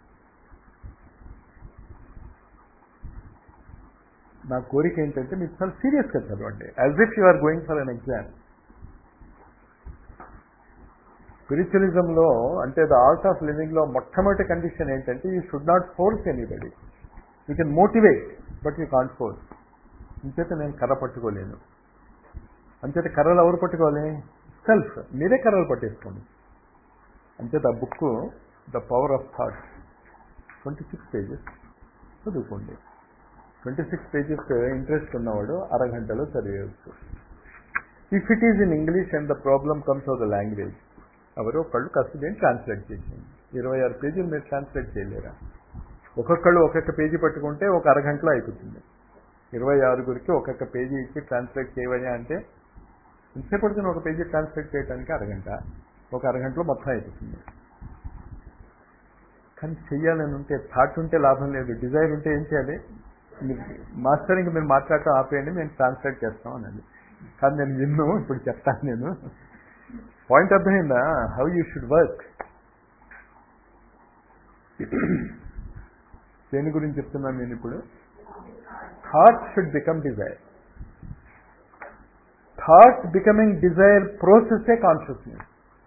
నా కోరిక ఏంటంటే మీరు చాలా సీరియస్గా చదవండి as if you are going for an exam స్పిరిచువలిజంలో అంటే ద ఆర్ట్ ఆఫ్ లివింగ్లో మొట్టమొదటి కండిషన్ ఏంటంటే you should not force anybody you can motivate but you can't force అంచేత నేను కర్ర పట్టుకోలేను అంచేత కర్రలు ఎవరు పట్టుకోవాలి సెల్ఫ్ మీరే కర్రలు పట్టేసుకోండి అంచేత ఆ book the power of thought twenty six pages చదువుకోండి ట్వంటీ సిక్స్ పేజెస్ ఇంట్రెస్ట్ ఉన్నవాడు అరగంటలో చదివేయచ్చు if it is in English and the problem comes of the language ఎవరో ఒకళ్ళు కష్టం ట్రాన్స్లేట్ చేసింది ఇరవై ఆరు పేజీలు మీరు ట్రాన్స్లేట్ చేయలేరా ఒక్కొక్కళ్ళు ఒక్కొక్క పేజీ పట్టుకుంటే ఒక అరగంటలో అయిపోతుంది ఇరవై ఆరుగురికి ఒక్కొక్క పేజీ ఇచ్చి ట్రాన్స్లేట్ చేయవయ్యా అంటే ఎంతసేపు పడుతుంది ఒక పేజీ ట్రాన్స్లేట్ చేయడానికి అరగంట ఒక అరగంటలో మొత్తం అయిపోతుంది కానీ చెయ్యాలని ఉంటే థాట్ ఉంటే లాభం లేదు డిజైర్ ఉంటే ఏం చేయాలి మీరు మాస్టర్ ఇంక మీరు మాట్లాడటం ఆపేయండి మేము ట్రాన్స్లేట్ చేస్తాం అనండి కానీ నేను విన్ను ఇప్పుడు చెప్తాను నేను పాయింట్ అర్థమైందా హౌ యూ షుడ్ వర్క్ దేని గురించి చెప్తున్నాను నేను ఇప్పుడు thought should become desire thought becoming desire ప్రోసెసే కాన్షియస్నెస్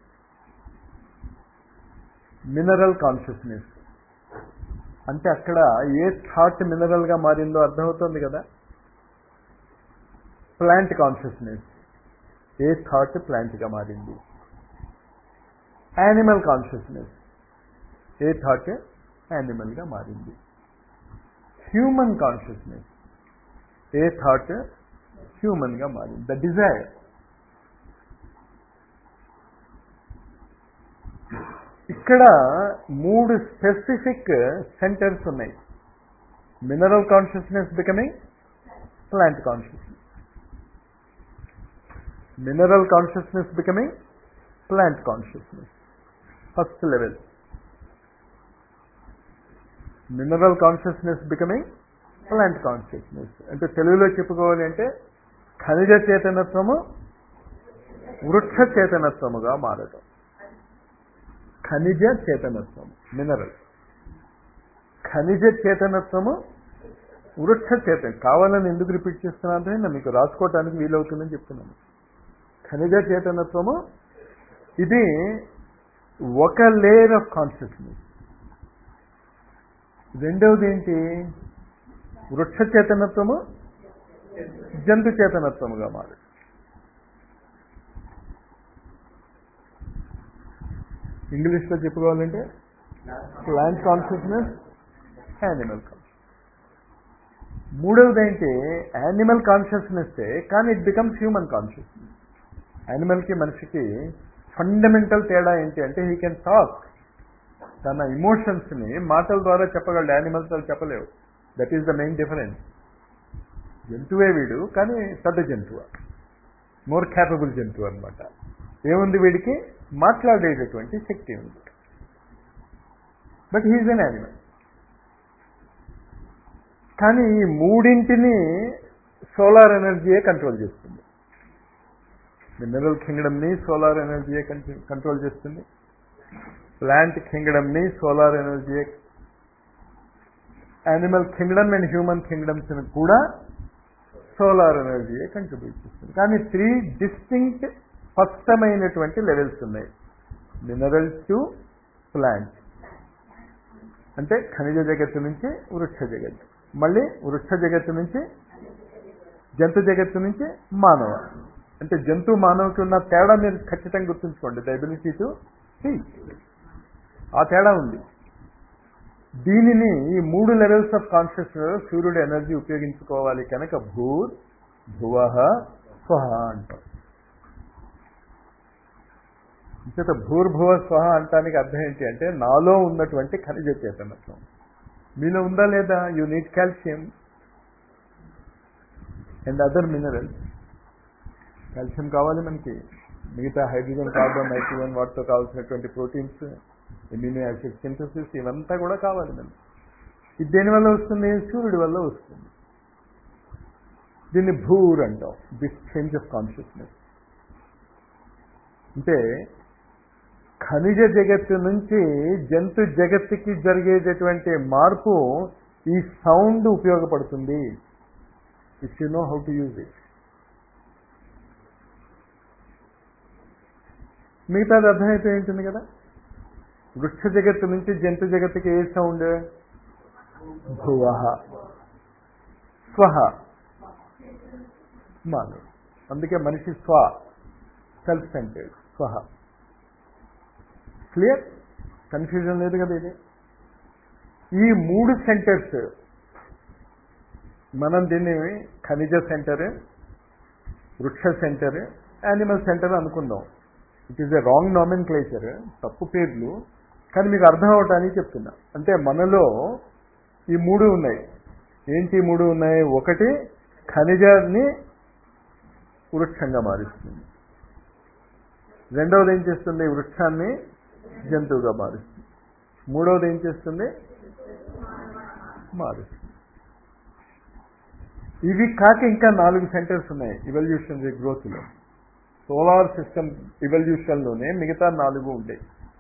మినరల్ కాన్షియస్నెస్ అంటే అక్కడ ఏ థాట్ మినరల్గా మారిందో అర్థమవుతుంది కదా ప్లాంట్ కాన్షియస్నెస్ ఏ థాట్ ప్లాంట్గా మారింది యానిమల్ కాన్షియస్నెస్ ఏ థాట్ యానిమల్గా మారింది హ్యూమన్ కాన్షియస్నెస్ ఏ థాట్ హ్యూమన్గా మారింది ద డిజైర్ ఇక్కడ మూడు స్పెసిఫిక్ సెంటర్స్ ఉన్నాయి mineral consciousness becoming plant consciousness mineral consciousness becoming plant consciousness first level mineral consciousness becoming plant consciousness అంటే తెలుగులో చెప్పుకోవాలి అంటే ఖనిజ చేతనత్వము వృక్ష చేతనత్వముగా మారటం ఖనిజ చేతనత్వం మినరల్ ఖనిజ చేతనత్వము వృక్ష చేతన కావాలని ఎందుకు రిపీట్ చేస్తున్నా అంటే మీకు రాసుకోవటానికి వీలవుతుందని చెప్తున్నాను ఖనిజ చేతనత్వము ఇది ఒక లేయర్ ఆఫ్ కాన్షియస్నెస్ రెండవది ఏంటి వృక్ష చేతనత్వము జంతు చేతనత్వముగా మారు ఇంగ్లీష్లో చెప్పుకోవాలంటే ప్లాంట్ కాన్షియస్నెస్ యానిమల్ కాన్షియస్ మూడవది ఏంటి యానిమల్ కాన్షియస్నెస్ కానీ ఇట్ బికమ్స్ హ్యూమన్ కాన్షియస్నెస్ యానిమల్కి మనిషికి ఫండమెంటల్ తేడా ఏంటి అంటే హీ కెన్ టాక్ తన ఇమోషన్స్ని మాటల ద్వారా చెప్పగలడు యానిమల్స్ వాళ్ళు చెప్పలేవు that is the main difference జంతువే వీడు కానీ పెద్ద జంతువు మోర్ క్యాపబుల్ జంతువు అనమాట ఏముంది వీడికి మాట్లాడేటటువంటి శక్తి ఉంది బట్ హీజ్ అన్ యానిమల్ కానీ ఈ మూడింటిని సోలార్ ఎనర్జీయే కంట్రోల్ చేస్తుంది మినరల్ కింగ్డమ్ని సోలార్ ఎనర్జీయే కంట్రోల్ చేస్తుంది ప్లాంట్ కింగ్డమ్ని సోలార్ ఎనర్జీయే animal kingdom and human kingdoms కూడా సోలార్ ఎనర్జీయే కంట్రిబ్యూట్ చేస్తుంది కానీ త్రీ డిస్టింక్ట్ స్పష్టమైనటువంటి లెవెల్స్ ఉన్నాయి మినరల్ టు ప్లాంట్ అంటే ఖనిజ జగత్తు నుంచి వృక్ష జగత్తు మళ్ళీ వృక్ష జగత్తు నుంచి జంతు జగత్తు నుంచి మానవ అంటే జంతు మానవుకి ఉన్న తేడా మీరు ఖచ్చితంగా గుర్తుంచుకోండి ద ఎబిలిటీ టు టీచ్ ఆ తేడా ఉంది దీనిని ఈ మూడు లెవెల్స్ ఆఫ్ కాన్షియస్నెస్ సూర్యుడు ఎనర్జీ ఉపయోగించుకోవాలి కనుక భూర్ భువ స్వహ అంటాం చేత భూర్భువ స్వహ అంటానికి అర్థం ఏంటి అంటే నాలో ఉన్నటువంటి ఖనిజ చేతనత్వం మీలో ఉందా లేదా you need calcium and other minerals calcium కావాలి మనకి మిగతా హైడ్రోజన్ కార్బన్ నైట్రోజన్ వాటితో కావాల్సినటువంటి ప్రోటీన్స్ ఎమినో యాసిడ్ సింథసిస్ ఇవంతా కూడా కావాలి మనకి ఇది దేని వల్ల వస్తుంది సూర్యుడి వల్ల వస్తుంది దీన్ని భూర్ అంటాం దిస్ చేంజ్ ఆఫ్ కాన్షియస్నెస్ అంటే ఖనిజ జగత్తు నుంచి జంతు జగత్తుకి జరిగేటటువంటి మార్పు ఈ సౌండ్ ఉపయోగపడుతుంది if you know how to use it మిగతాది అర్థమైతే ఉంటుంది కదా వృక్ష జగత్తు నుంచి జంతు జగత్తుకి ఏ సౌండ్ భువ స్వహ మాను అందుకే మనిషి స్వ సెల్ఫ్ సెంటర్డ్ స్వహ క్లియర్ కన్ఫ్యూజన్ లేదు కదా ఇది ఈ మూడు సెంటర్స్ మనం దీన్ని ఖనిజ సెంటర్ వృక్ష సెంటర్ యానిమల్ సెంటర్ అనుకుందాం it is a wrong nomenclature తప్పు పేర్లు కానీ మీకు అర్థం అవటానికి చెప్తున్నా అంటే మనలో ఈ మూడు ఉన్నాయి ఏంటి మూడు ఉన్నాయి ఒకటి ఖనిజాన్ని వృక్షంగా మారుస్తుంది రెండవది ఏం చేస్తుంది వృక్షాన్ని జంతువుగా మారుస్తుంది మూడవది ఏం చేస్తుంది మారుస్తుంది ఇవి కాక ఇంకా నాలుగు సెంటర్స్ ఉన్నాయి ఇవల్యూషనరీ గ్రోత్లో సోలార్ సిస్టమ్ ఇవల్యూషన్లోనే మిగతా నాలుగు ఉంటాయి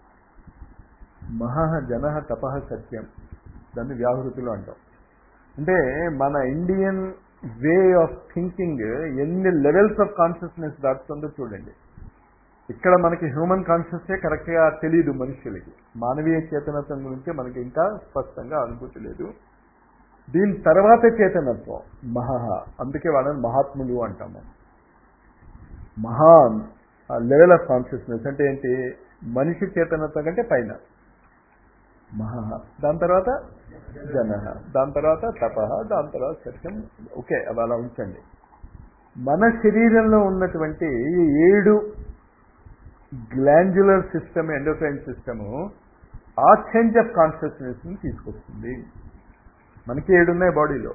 మహా జన తప సత్యం దాన్ని వ్యాహృతులు అంటాం అంటే మన ఇండియన్ వే ఆఫ్ థింకింగ్ ఎన్ని లెవెల్స్ ఆఫ్ కాన్షియస్నెస్ దాటుతుందో చూడండి ఇక్కడ మనకి హ్యూమన్ కాన్షియస్నే కరెక్ట్గా తెలియదు మనుషులకి మానవీయ చేతనత్వం గురించి మనకి ఇంకా స్పష్టంగా అనుభూతి లేదు దీని తర్వాత చేతనత్వం మహా అందుకే వాళ్ళని మహాత్ములు అంటాం మనం మహాన్ లెవెల్ ఆఫ్ కాన్షియస్నెస్ అంటే ఏంటి మనిషి చేతనత్వం కంటే పైన మహా దాని తర్వాత జన దాని తర్వాత తప దాని తర్వాత సత్యం ఓకే అవి అలా ఉంచండి మన శరీరంలో ఉన్నటువంటి ఈ ఏడు గ్లాండ్యులర్ సిస్టమ్ ఎండోక్రైన్ సిస్టము ఆ చేంజ్ ఆఫ్ కాన్షియస్నెస్ని తీసుకొస్తుంది మనకి ఏడున్నాయి బాడీలో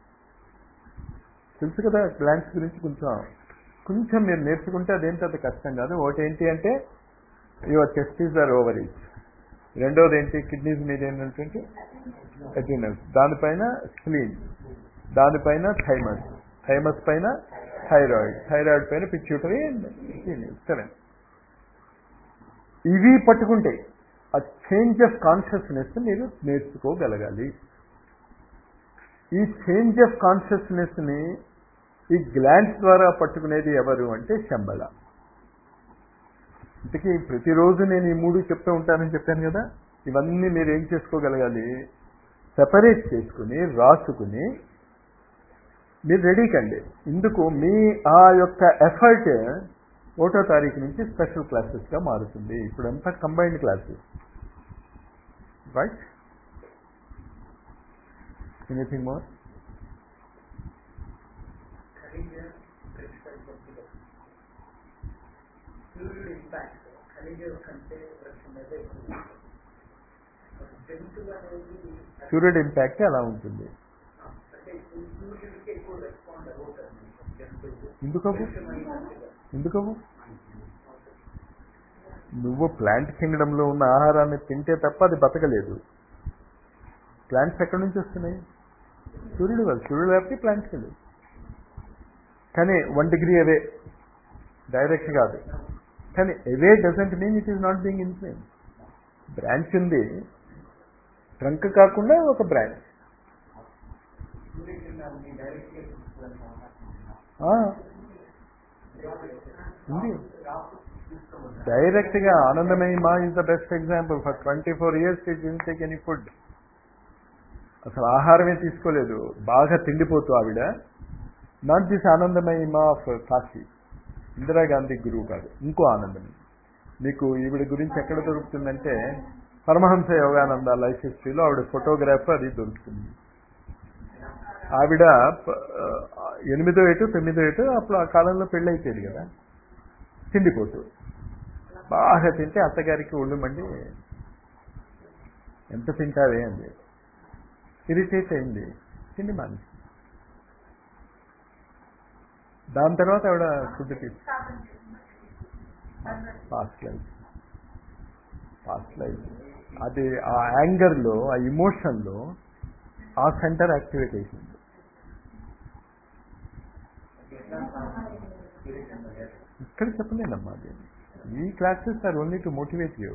తెలుసు కదా గ్లాండ్స్ గురించి కొంచెం కొంచెం మీరు నేర్చుకుంటే అదేంటి అది కష్టం కాదు ఒకటి ఏంటి అంటే యువర్ టెస్టీస్ ఆర్ ఓవరీస్ రెండోది ఏంటి కిడ్నీస్ మీద ఏంటంటే అడ్రినల్స్ దానిపైన స్ప్లీన్ దానిపైన థైమస్ థైమస్ పైన థైరాయిడ్ థైరాయిడ్ పైన పిచ్యూటరీ సెవెన్ ఇవి పట్టుకుంటే ఆ చేంజ్ ఆఫ్ కాన్షియస్నెస్ మీరు నేర్చుకోగలగాలి ఈ చేంజ్ ఆఫ్ కాన్షియస్నెస్ని ఈ గ్లాండ్స్ ద్వారా పట్టుకునేది ఎవరు అంటే శంబళ ఇంతకీ ప్రతిరోజు నేను ఈ మూడు చెప్తూ ఉంటానని చెప్పాను కదా ఇవన్నీ మీరు ఏం చేసుకోగలగాలి సెపరేట్ చేసుకుని రాసుకుని మీరు రెడీ కండి ఇందుకు మీ ఆ యొక్క ఎఫర్ట్ ఒకటో తారీఖు నుంచి స్పెషల్ క్లాసెస్గా మారుతుంది ఇప్పుడంతా combined classes right anything more ఖనిజ క్రిటికల్ కొద్దిగా సూర్యుడు ఇంపాక్ట్ ఖనిజ కంటే వృక్షం మీద ఎక్కువ జంతువు అనేది సూర్యుడు ఇంపాక్ట్ అలా ఉంటుంది అంటే సూర్యుడికి ఎక్కువ రెస్పాండ్ అవుతుంది జంతువు ఎందుకవు వృక్షం అయినట్టుగా ఎందుకవు నువ్వు ప్లాంట్ కింగ్డంలో ఉన్న ఆహారాన్ని తింటే తప్ప అది బతకలేదు ప్లాంట్స్ ఎక్కడి నుంచి వస్తున్నాయి సూర్యుడు కాదు సూర్యుడు లేకపోతే ప్లాంట్స్ లేదు కానీ వన్ డిగ్రీ అవే డైరెక్ట్ కాదు కానీ అవే doesn't mean it is not being influence branch ఉంది ట్రంక్ కాకుండా ఒక బ్రాంచ్ సూర్యకిరణాన్ని డైరెక్ట్ గా తీసుకుని ఉంది డైరెక్ట్ గా ఆనందమయ మా is the best example for twenty four years it didn't take any food అసలు ఆహారమే తీసుకోలేదు బాగా తిండిపోతూ ఆవిడ నాట్ దిస్ ఆనందమయ మా ఆఫ్ కాశీ ఇందిరాగాంధీ గురువు కాదు ఇంకో ఆనందమయ మీకు ఈవిడ గురించి ఎక్కడ దొరుకుతుందంటే పరమహంస యోగానంద లైఫ్ హిస్టరీలో ఆవిడ ఫోటోగ్రాఫ్ అది దొరుకుతుంది ఆవిడ ప- ఆ, ఎనిమిదో ఏటు తొమ్మిదో ఏటు అప్పుడు ఆ కాలంలో పెళ్ళి అయిపోయింది కదా తిండిపోతూ బాగా తింటే అత్తగారికి ఒళ్ళు మండి ఎంత తింటావే అంది ఇరిటేట్ అయింది తిండి మాని దాని తర్వాత ఆవిడ ఫుడ్ తీసి పాస్ట్ లైఫ్ పాస్ట్ లైఫ్ అది ఆ యాంగర్లో ఆ ఇమోషన్లో ఆ సెంటర్ యాక్టివేట్ అయిపోయింది ఇక్కడ చెప్పలేనమ్మా అది ఈ classes are only to motivate you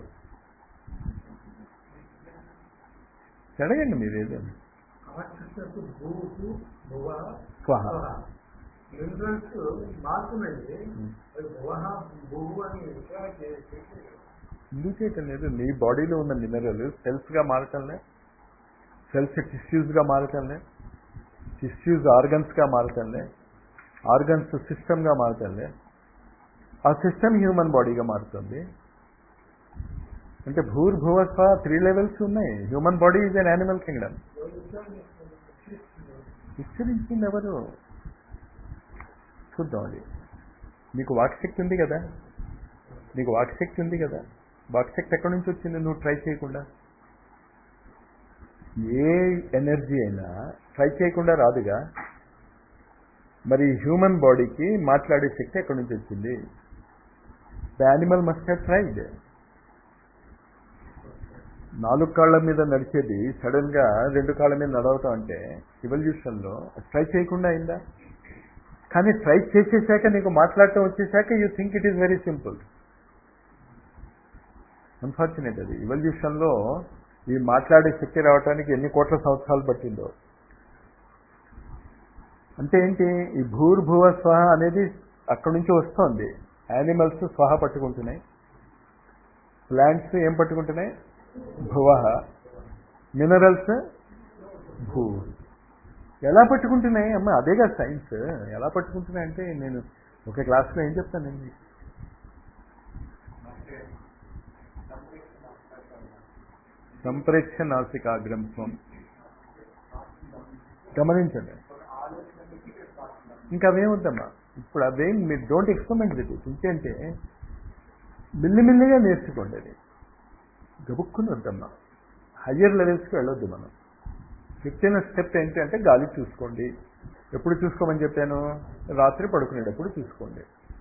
అడగండి మీరు ఏదైనా కాన్షియస్నెస్ భూకు భువ స్వహ మినరల్స్ మారుతున్నాయి అది భువ భూవు అని ఎట్లా చేసి ఎందుకు చేయటం లేదు నీ బాడీలో ఉన్న మినరల్ సెల్స్గా మారటంలే సెల్స్ టిష్యూస్గా మారటంలే టిష్యూస్ ఆర్గన్స్గా మారటంలే ఆర్గన్స్ సిస్టమ్గా మారటంలే ఆ సిస్టమ్ హ్యూమన్ బాడీగా మారుతుంది అంటే భూర్భువస్వ త్రీ లెవెల్స్ ఉన్నాయి human body is an animal kingdom విస్తరించింది ఎవరు చూద్దాం అది నీకు వాక్శక్తి ఉంది కదా నీకు వాక్శక్తి ఉంది కదా వాక్శక్తి ఎక్కడి నుంచి వచ్చింది నువ్వు ట్రై చేయకుండా ఏ ఎనర్జీ అయినా ట్రై చేయకుండా రాదుగా మరి హ్యూమన్ బాడీకి మాట్లాడే శక్తి ఎక్కడి నుంచి వచ్చింది the animal must have tried నాలుగు కాళ్ళ మీద నడిచేది సడన్ గా రెండు కాళ్ళ మీద నడవటం అంటే ఇవల్యూషన్ లో ట్రై చేయకుండా అయిందా కానీ ట్రై చేసేసాక నీకు మాట్లాడటం వచ్చేసాక you think it is very simple unfortunate అది ఇవల్యూషన్ లో ఈ మాట్లాడే శక్తి రావడానికి ఎన్ని కోట్ల సంవత్సరాలు పట్టిందో అంటే ఏంటి ఈ భూర్భువ స్వహ అనేది అక్కడి నుంచి వస్తోంది యానిమల్స్ స్వహ పట్టుకుంటున్నాయి ప్లాంట్స్ ఏం పట్టుకుంటున్నాయి భువ మినరల్స్ భూ ఎలా పట్టుకుంటున్నాయి అమ్మ అదే కదా సైన్స్ ఎలా పట్టుకుంటున్నాయి అంటే నేను ఒక క్లాస్లో ఏం చెప్తానండి సంప్రేక్ష నాసికాగ్రం స్వం గమనించండి ఇంకా అవేమొద్దమ్మా ఇప్పుడు అవేం మీరు డోంట్ ఎక్స్పెరిమెంట్ విత్ ఇట్ ఇంకేంటే మిల్లిమిల్లిగా నేర్చుకోండి అది గబుక్కుని వద్దమ్మా హయ్యర్ లెవెల్స్కి వెళ్ళొద్దు మనం చెప్పిన స్టెప్ ఏంటి అంటే గాలి చూసుకోండి ఎప్పుడు చూసుకోమని చెప్పాను రాత్రి పడుకునేటప్పుడు చూసుకోండి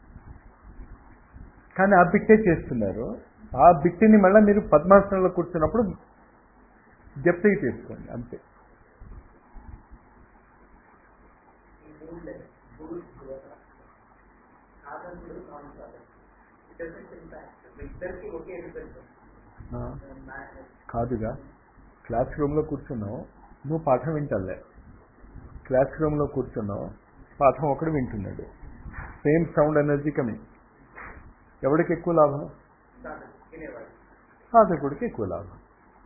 కానీ ఆ బిట్టే చేస్తున్నారు ఆ బిట్టిని మళ్ళీ మీరు పద్మాసనంలో కూర్చున్నప్పుడు జప్తీ చేసుకోండి అంతే ఈ మూడు లెవెల్ భూమి భువ సాధనలు నాన్ సాధన ఇట్ డజంట్ ఇంపాక్ట్ ఇద్దరికి ఒకే రిజల్ట్ ఆ, కాదుగా క్లాస్ రూమ్లో కూర్చున్నావు నువ్వు పాఠం వింటలే క్లాస్ రూమ్లో కూర్చున్నావు పాఠం ఒకడు వింటున్నాడు సేమ్ సౌండ్ ఎనర్జీ కమింగ్ ఎవడికి ఎక్కువ లాభం సాధన వినేవాడు సాధకుడికి ఎక్కువ లాభం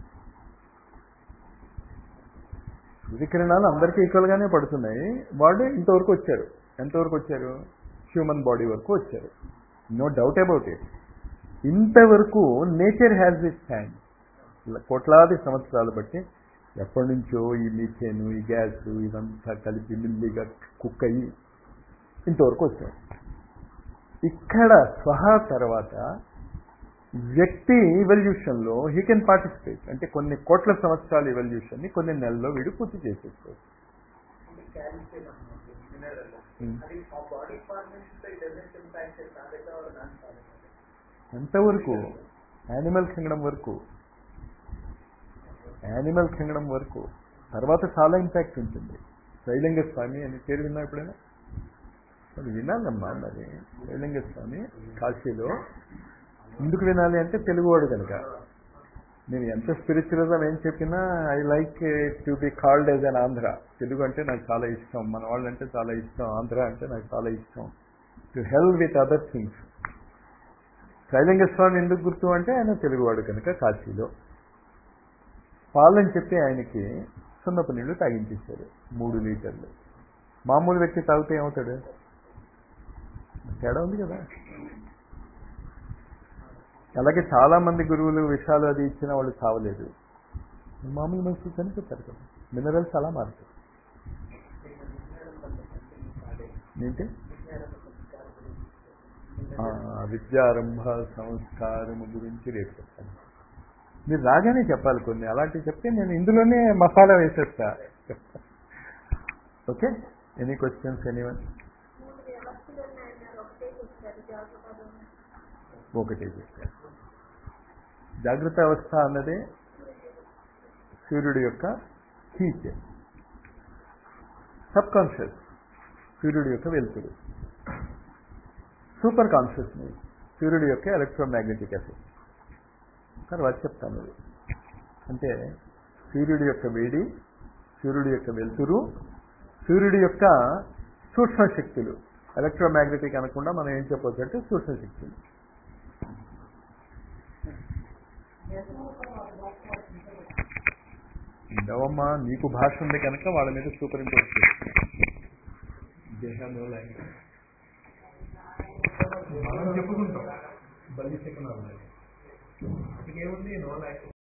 సూర్యకిరణాలు అందరికీ ఈక్వల్గానే పడుతున్నాయి వాడు ఇంతవరకు వచ్చారు ఎంతవరకు వచ్చారు హ్యూమన్ బాడీ వరకు వచ్చారు నో డౌట్ అబౌట్ ఇట్ ఇంతవరకు నేచర్ హ్యాస్ ఇట్ హ్యాండ్ కోట్లాది సంవత్సరాలు బట్టి ఎప్పటి నుంచో ఈ మీథేను ఈ గ్యాస్ ఇదంతా కలిపి మిల్లిగా కుక్ అయ్యి ఇంతవరకు వచ్చాం ఇక్కడ స్వహా తర్వాత వ్యక్తి ఇవల్యూషన్లో హీ కెన్ పార్టిసిపేట్ అంటే కొన్ని కోట్ల సంవత్సరాల ఇవల్యూషన్ని కొన్ని నెలల్లో వీడు పూర్తి చేసేసుకోవచ్చు అంటే క్యాల్షియం అన్నమాట మినరల్ Hmm. అది ఆ బాడీ ఫార్మేషన్ లో it doesn't impact solid or non solid ఎంతవరకు యానిమల్ కింగడం వరకు యానిమల్ కింగడం వరకు తర్వాత చాలా ఇంపాక్ట్ ఉంటుంది శైలింగ స్వామి అని పేరు విన్నా ఎప్పుడైనా మరి వినాలమ్మా మరి శైలింగ స్వామి కాశీలో ఎందుకు వినాలి అంటే తెలుగువాడు కనుక నేను ఎంత స్పిరిచువలిజం ఏం చెప్పినా I like to be called as an Andhra Telugu అంటే నాకు చాలా ఇష్టం మన వాళ్ళు అంటే చాలా ఇష్టం ఆంధ్ర అంటే నాకు చాలా ఇష్టం to hell with other things శైలింగ స్వామి ఎందుకు గుర్తు అంటే ఆయన తెలుగువాడు కనుక కాశీలో పాలని చెప్పి ఆయనకి సున్నపు నీళ్లు తాగించేశారు మూడు లీటర్లు మామూలు వ్యక్తి తాగితే ఏమవుతాడు తేడా ఉంది కదా అలాగే చాలా మంది గురువులు విషయాలు అది ఇచ్చిన వాళ్ళు చావలేదు మామూలు మనుషులు చనిపోతారు కదా మినరల్స్ అలా మారుతాయి ఏంటి ఆ, విద్యారంభ సంస్కారము గురించి రేపు చెప్తాను మీరు రాగానే చెప్పాలి కొన్ని అలాంటివి చెప్తే నేను ఇందులోనే మసాలా వేసేస్తా ఓకే ఎనీ క్వశ్చన్స్ ఎనీవన్ మూడు వ్యవస్థలు ఉన్నాయన్నారు ఒకటే చెప్పారు జాగ్రత్త ఒకటే చెప్తాను జాగ్రత్త అవస్థ అన్నది సూర్యుడి యొక్క హీట్ సబ్ కాన్షియస్ సూర్యుడి యొక్క వెలుతురు సూపర్ కాన్షియస్నెస్ సూర్యుడి యొక్క ఎలక్ట్రోమాగ్నెటిక్ ఎఫెక్ట్ తర్వాత చెప్తాను అది అంటే సూర్యుడి యొక్క వేడి సూర్యుడి యొక్క వెలుతురు సూర్యుడి యొక్క సూక్ష్మ శక్తులు ఎలక్ట్రోమాగ్నెటిక్ అనకుండా మనం ఏం చెప్పవచ్చు అంటే సూక్ష్మ శక్తులు ఉండవమ్మా నీకు భాష ఉంది కనుక వాళ్ళ మీద సూపర్ ఇంపోజ్ దేహంలో మనం చెప్పుకుంటాం బలి శకునాలు ఇక ఏముంది నో లాక్